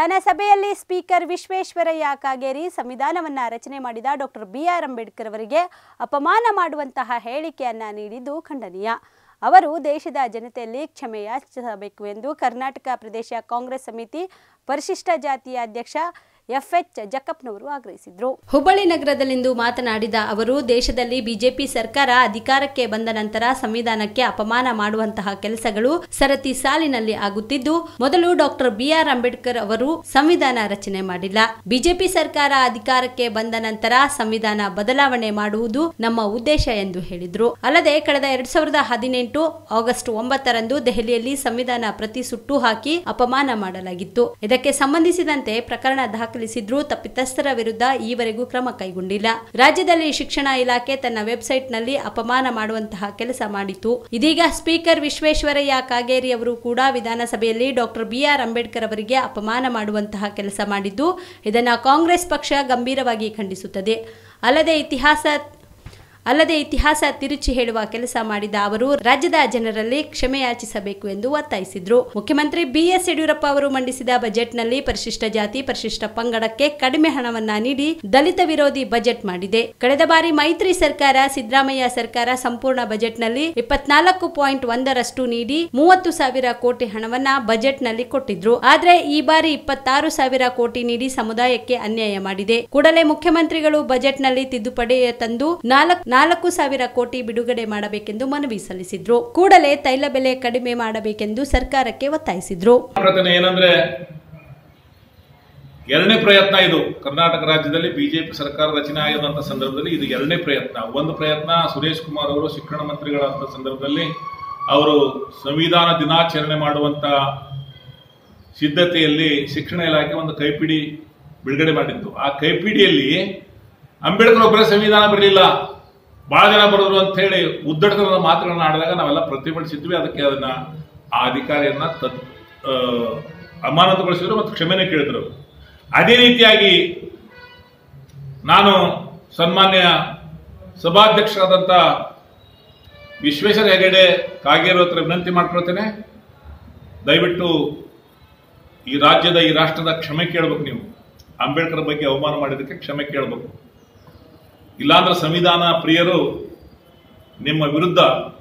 ವಿಧಾನಸಭೆಯಲ್ಲಿ ಸ್ಪೀಕರ್ ವಿಶ್ವೇಶ್ವರಯ್ಯ ಕಾಗೇರಿ ಸಂವಿಧಾನವನ್ನ ರಚನೆ ಮಾಡಿದ ಡಾಕ್ಟರ್ ಬಿ ಆರ್ ಅಂಬೇಡ್ಕರ್ ಅವರಿಗೆ ಅಪಮಾನ ಮಾಡುವಂತಹ ಹೇಳಿಕೆಯನ್ನ ನೀಡಿದ್ದು ಖಂಡನೀಯ ಅವರು ದೇಶದ ಜನತೆಯಲ್ಲಿ ಕ್ಷಮೆ ಯಾಚಿಸಬೇಕು ಎಂದು ಕರ್ನಾಟಕ ಪ್ರದೇಶ ಕಾಂಗ್ರೆಸ್ ಸಮಿತಿ ಪರಿಶಿಷ್ಟ ಜಾತಿಯ ಅಧ್ಯಕ್ಷ ಎಫ್ಎಚ್ ಜಕ್ಕಪ್ಪನವರು ಆಗ್ರಹಿಸಿದ್ರು ಹುಬ್ಬಳ್ಳಿ ನಗರದಲ್ಲಿಂದು ಮಾತನಾಡಿದ ಅವರು ದೇಶದಲ್ಲಿ ಬಿಜೆಪಿ ಸರ್ಕಾರ ಅಧಿಕಾರಕ್ಕೆ ಬಂದ ನಂತರ ಸಂವಿಧಾನಕ್ಕೆ ಅಪಮಾನ ಮಾಡುವಂತಹ ಕೆಲಸಗಳು ಸರತಿ ಸಾಲಿನಲ್ಲಿ ಆಗುತ್ತಿದ್ದು ಮೊದಲು ಡಾಕ್ಟರ್ ಬಿಆರ್ ಅಂಬೇಡ್ಕರ್ ಅವರು ಸಂವಿಧಾನ ರಚನೆ ಮಾಡಿಲ್ಲ ಬಿಜೆಪಿ ಸರ್ಕಾರ ಅಧಿಕಾರಕ್ಕೆ ಬಂದ ನಂತರ ಸಂವಿಧಾನ ಬದಲಾವಣೆ ಮಾಡುವುದು ನಮ್ಮ ಉದ್ದೇಶ ಎಂದು ಹೇಳಿದ್ರು ಅಲ್ಲದೆ ಕಳೆದ ಎರಡ್ ಸಾವಿರದ ಹದಿನೆಂಟು ಆಗಸ್ಟ್ ಒಂಬತ್ತರಂದು ದೆಹಲಿಯಲ್ಲಿ ಸಂವಿಧಾನ ಪ್ರತಿ ಸುಟ್ಟು ಹಾಕಿ ಅಪಮಾನ ಮಾಡಲಾಗಿತ್ತು ಇದಕ್ಕೆ ಸಂಬಂಧಿಸಿದಂತೆ ಪ್ರಕರಣ ದಾಖಲಿಸಿದ್ರೂ ತಪ್ಪಿತಸ್ಥರ ವಿರುದ್ಧ ಈವರೆಗೂ ಕ್ರಮ ಕೈಗೊಂಡಿಲ್ಲ ರಾಜ್ಯದಲ್ಲಿ ಶಿಕ್ಷಣ ಇಲಾಖೆ ತನ್ನ ವೆಬ್ಸೈಟ್ನಲ್ಲಿ ಅಪಮಾನ ಮಾಡುವಂತಹ ಕೆಲಸ ಮಾಡಿತು ಇದೀಗ ಸ್ಪೀಕರ್ ವಿಶ್ವೇಶ್ವರಯ್ಯ ಕಾಗೇರಿ ಅವರು ಕೂಡ ವಿಧಾನಸಭೆಯಲ್ಲಿ ಡಾಕ್ಟರ್ ಬಿಆರ್ ಅಂಬೇಡ್ಕರ್ ಅವರಿಗೆ ಅಪಮಾನ ಮಾಡುವಂತಹ ಕೆಲಸ ಮಾಡಿದ್ದು ಇದನ್ನು ಕಾಂಗ್ರೆಸ್ ಪಕ್ಷ ಗಂಭೀರವಾಗಿ ಖಂಡಿಸುತ್ತದೆ ಅಲ್ಲದೆ ಇತಿಹಾಸ ಅಲ್ಲದೆ ಇತಿಹಾಸ ತಿರುಚಿ ಹೇಳುವ ಕೆಲಸ ಮಾಡಿದ ಅವರು ರಾಜ್ಯದ ಜನರಲ್ಲಿ ಕ್ಷಮೆ ಯಾಚಿಸಬೇಕು ಎಂದು ಒತ್ತಾಯಿಸಿದ್ರು ಮುಖ್ಯಮಂತ್ರಿ ಬಿಎಸ್ ಯಡಿಯೂರಪ್ಪ ಅವರು ಮಂಡಿಸಿದ ಬಜೆಟ್ನಲ್ಲಿ ಪರಿಶಿಷ್ಟ ಜಾತಿ ಪರಿಶಿಷ್ಟ ಪಂಗಡಕ್ಕೆ ಕಡಿಮೆ ಹಣವನ್ನ ನೀಡಿ ದಲಿತ ವಿರೋಧಿ ಬಜೆಟ್ ಮಾಡಿದೆ ಕಳೆದ ಬಾರಿ ಮೈತ್ರಿ ಸರ್ಕಾರ ಸಿದ್ದರಾಮಯ್ಯ ಸರ್ಕಾರ ಸಂಪೂರ್ಣ ಬಜೆಟ್ನಲ್ಲಿ ಇಪ್ಪತ್ನಾಲ್ಕು ಪಾಯಿಂಟ್ ಒಂದರಷ್ಟು ನೀಡಿ ಮೂವತ್ತು ಸಾವಿರ ಕೋಟಿ ಹಣವನ್ನ ಬಜೆಟ್ನಲ್ಲಿ ಕೊಟ್ಟಿದ್ರು ಆದ್ರೆ ಈ ಬಾರಿ ಇಪ್ಪತ್ತಾರು ಸಾವಿರ ಕೋಟಿ ನೀಡಿ ಸಮುದಾಯಕ್ಕೆ ಅನ್ಯಾಯ ಮಾಡಿದೆ ಕೂಡಲೇ ಮುಖ್ಯಮಂತ್ರಿಗಳು ಬಜೆಟ್ನಲ್ಲಿ ತಿದ್ದುಪಡಿ ತಂದು ನಾಲ್ಕು ನಾಲ್ಕು ಸಾವಿರ ಕೋಟಿ ಬಿಡುಗಡೆ ಮಾಡಬೇಕೆಂದು ಮನವಿ ಸಲ್ಲಿಸಿದ್ರು ಕೂಡಲೇ ತೈಲ ಬೆಲೆ ಕಡಿಮೆ ಮಾಡಬೇಕೆಂದು ಸರ್ಕಾರಕ್ಕೆ ಒತ್ತಾಯಿಸಿದ್ರು ಪ್ರಯತ್ನ ಏನಂದ್ರೆ ಎರಡನೇ ಪ್ರಯತ್ನ ಇದು ಕರ್ನಾಟಕ ರಾಜ್ಯದಲ್ಲಿ ಬಿಜೆಪಿ ಸರ್ಕಾರ ರಚನೆ ಆಗಿದಂತ ಸಂದರ್ಭದಲ್ಲಿ ಇದು ಎರಡನೇ ಪ್ರಯತ್ನ ಒಂದು ಪ್ರಯತ್ನ ಸುರೇಶ್ ಕುಮಾರ್ ಅವರು ಶಿಕ್ಷಣ ಮಂತ್ರಿಗಳಾದ ಸಂದರ್ಭದಲ್ಲಿ ಅವರು ಸಂವಿಧಾನ ದಿನಾಚರಣೆ ಮಾಡುವಂತ ಸಿದ್ಧತೆಯಲ್ಲಿ ಶಿಕ್ಷಣ ಇಲಾಖೆ ಒಂದು ಕೈಪಿಡಿ ಬಿಡುಗಡೆ ಮಾಡಿತ್ತು ಆ ಕೈಪಿಡಿಯಲ್ಲಿ ಅಂಬೇಡ್ಕರ್ ಒಬ್ಬರೇ ಸಂವಿಧಾನ ಬರಲಿಲ್ಲ ಬಹಳ ಜನ ಬರೋರು ಅಂತ ಹೇಳಿ ಉದ್ದಟತನದ ಮಾತುಗಳನ್ನ ಆಡಿದಾಗ ನಾವೆಲ್ಲ ಪ್ರತಿಭಟಿಸಿದ್ವಿ ಅದಕ್ಕೆ ಅದನ್ನ ಆ ಅಧಿಕಾರಿಯನ್ನ ತತ್ ಆ, ಅಮಾನತುಗೊಳಿಸಿದ್ರು ಮತ್ತು ಕ್ಷಮೆನೇ ಕೇಳಿದ್ರು ಅದೇ ರೀತಿಯಾಗಿ ನಾನು ಸನ್ಮಾನ್ಯ ಸಭಾಧ್ಯಕ್ಷರಾದಂಥ ವಿಶ್ವೇಶ್ವರ ಹೆಗಡೆ ಕಾಗೇರು ಹತ್ರ ವಿನಂತಿ ಮಾಡ್ಕೊಳ್ತೇನೆ ದಯವಿಟ್ಟು ಈ ರಾಜ್ಯದ ಈ ರಾಷ್ಟ್ರದ ಕ್ಷಮೆ ಕೇಳಬೇಕು ನೀವು ಅಂಬೇಡ್ಕರ್ ಬಗ್ಗೆ ಅವಮಾನ ಮಾಡಿದ್ದಕ್ಕೆ ಕ್ಷಮೆ ಕೇಳಬೇಕು ಇಲ್ಲಾಂದ್ರೆ ಸಂವಿಧಾನ ಪ್ರಿಯರು ನಿಮ್ಮ ವಿರುದ್ಧ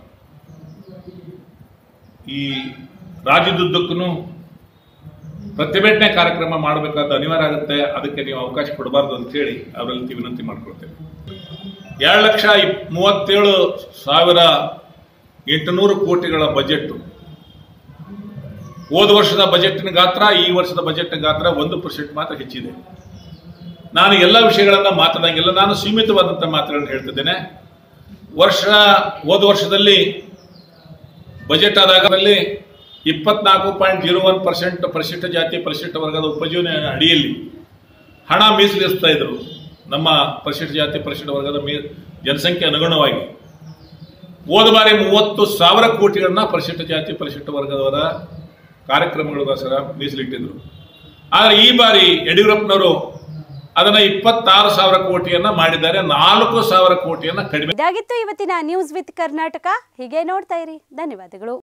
ಈ ರಾಜ್ಯದುದ್ದಕ್ಕೂ ಪ್ರತಿಭಟನೆ ಕಾರ್ಯಕ್ರಮ ಮಾಡಬೇಕಾದ ಅನಿವಾರ್ಯ ಆಗುತ್ತೆ ಅದಕ್ಕೆ ನೀವು ಅವಕಾಶ ಕೊಡಬಾರ್ದು ಅಂತ ಹೇಳಿ ಅವರಲ್ಲಿ ವಿನಂತಿ ಮಾಡ್ಕೊಳ್ತೇವೆ ಎರಡು ಲಕ್ಷ ಇಪ್- ಮೂವತ್ತೇಳು ಸಾವಿರ ಎಂಟುನೂರು ಕೋಟಿಗಳ ಬಜೆಟ್ ಹೋದ ವರ್ಷದ ಬಜೆಟ್ನ ಗಾತ್ರ ಈ ವರ್ಷದ ಬಜೆಟ್ನ ಗಾತ್ರ ಒಂದು ಪರ್ಸೆಂಟ್ ಮಾತ್ರ ಹೆಚ್ಚಿದೆ ನಾನು ಎಲ್ಲ ವಿಷಯಗಳನ್ನ ಮಾತಾಡಂಗಿಲ್ಲ ನಾನು ಸೀಮಿತವಾದಂಥ ಮಾತುಗಳನ್ನು ಹೇಳ್ತಿದ್ದೇನೆ ವರ್ಷ ಹೋದ ವರ್ಷದಲ್ಲಿ ಬಜೆಟ್ ಆದಾಗದಲ್ಲಿ ಇಪ್ಪತ್ನಾಲ್ಕು ಪಾಯಿಂಟ್ ಜೀರೋ ಒನ್ ಪರ್ಸೆಂಟ್ ಪರಿಶಿಷ್ಟ ಜಾತಿ ಪರಿಶಿಷ್ಟ ವರ್ಗದ ಉಪಜೀವನ ಅಡಿಯಲ್ಲಿ ಹಣ ಮೀಸಲಿರಿಸ್ತಾ ಇದ್ರು ನಮ್ಮ ಪರಿಶಿಷ್ಟ ಜಾತಿ ಪರಿಶಿಷ್ಟ ವರ್ಗದ ಮೀ ಜನಸಂಖ್ಯೆ ಅನುಗುಣವಾಗಿ ಹೋದ ಬಾರಿ ಮೂವತ್ತು ಸಾವಿರ ಕೋಟಿಗಳನ್ನ ಪರಿಶಿಷ್ಟ ಜಾತಿ ಪರಿಶಿಷ್ಟ ವರ್ಗದವರ ಕಾರ್ಯಕ್ರಮಗಳಿಗೋಸ್ಕರ ಮೀಸಲಿಟ್ಟಿದ್ರು ಆದರೆ ಈ ಬಾರಿ ಯಡಿಯೂರಪ್ಪನವರು ಅದನ್ನ ಇಪ್ಪತ್ತಾರು ಸಾವಿರ ಕೋಟಿಯನ್ನ ಮಾಡಿದ್ದಾರೆ ನಾಲ್ಕು ಸಾವಿರ ಕೋಟಿಯನ್ನ ಕಡಿಮೆ ಇದಾಗಿತ್ತು ಇವತ್ತಿನ ನ್ಯೂಸ್ ವಿತ್ ಕರ್ನಾಟಕ ಹೀಗೆ ನೋಡ್ತಾ ಇರಿ ಧನ್ಯವಾದಗಳು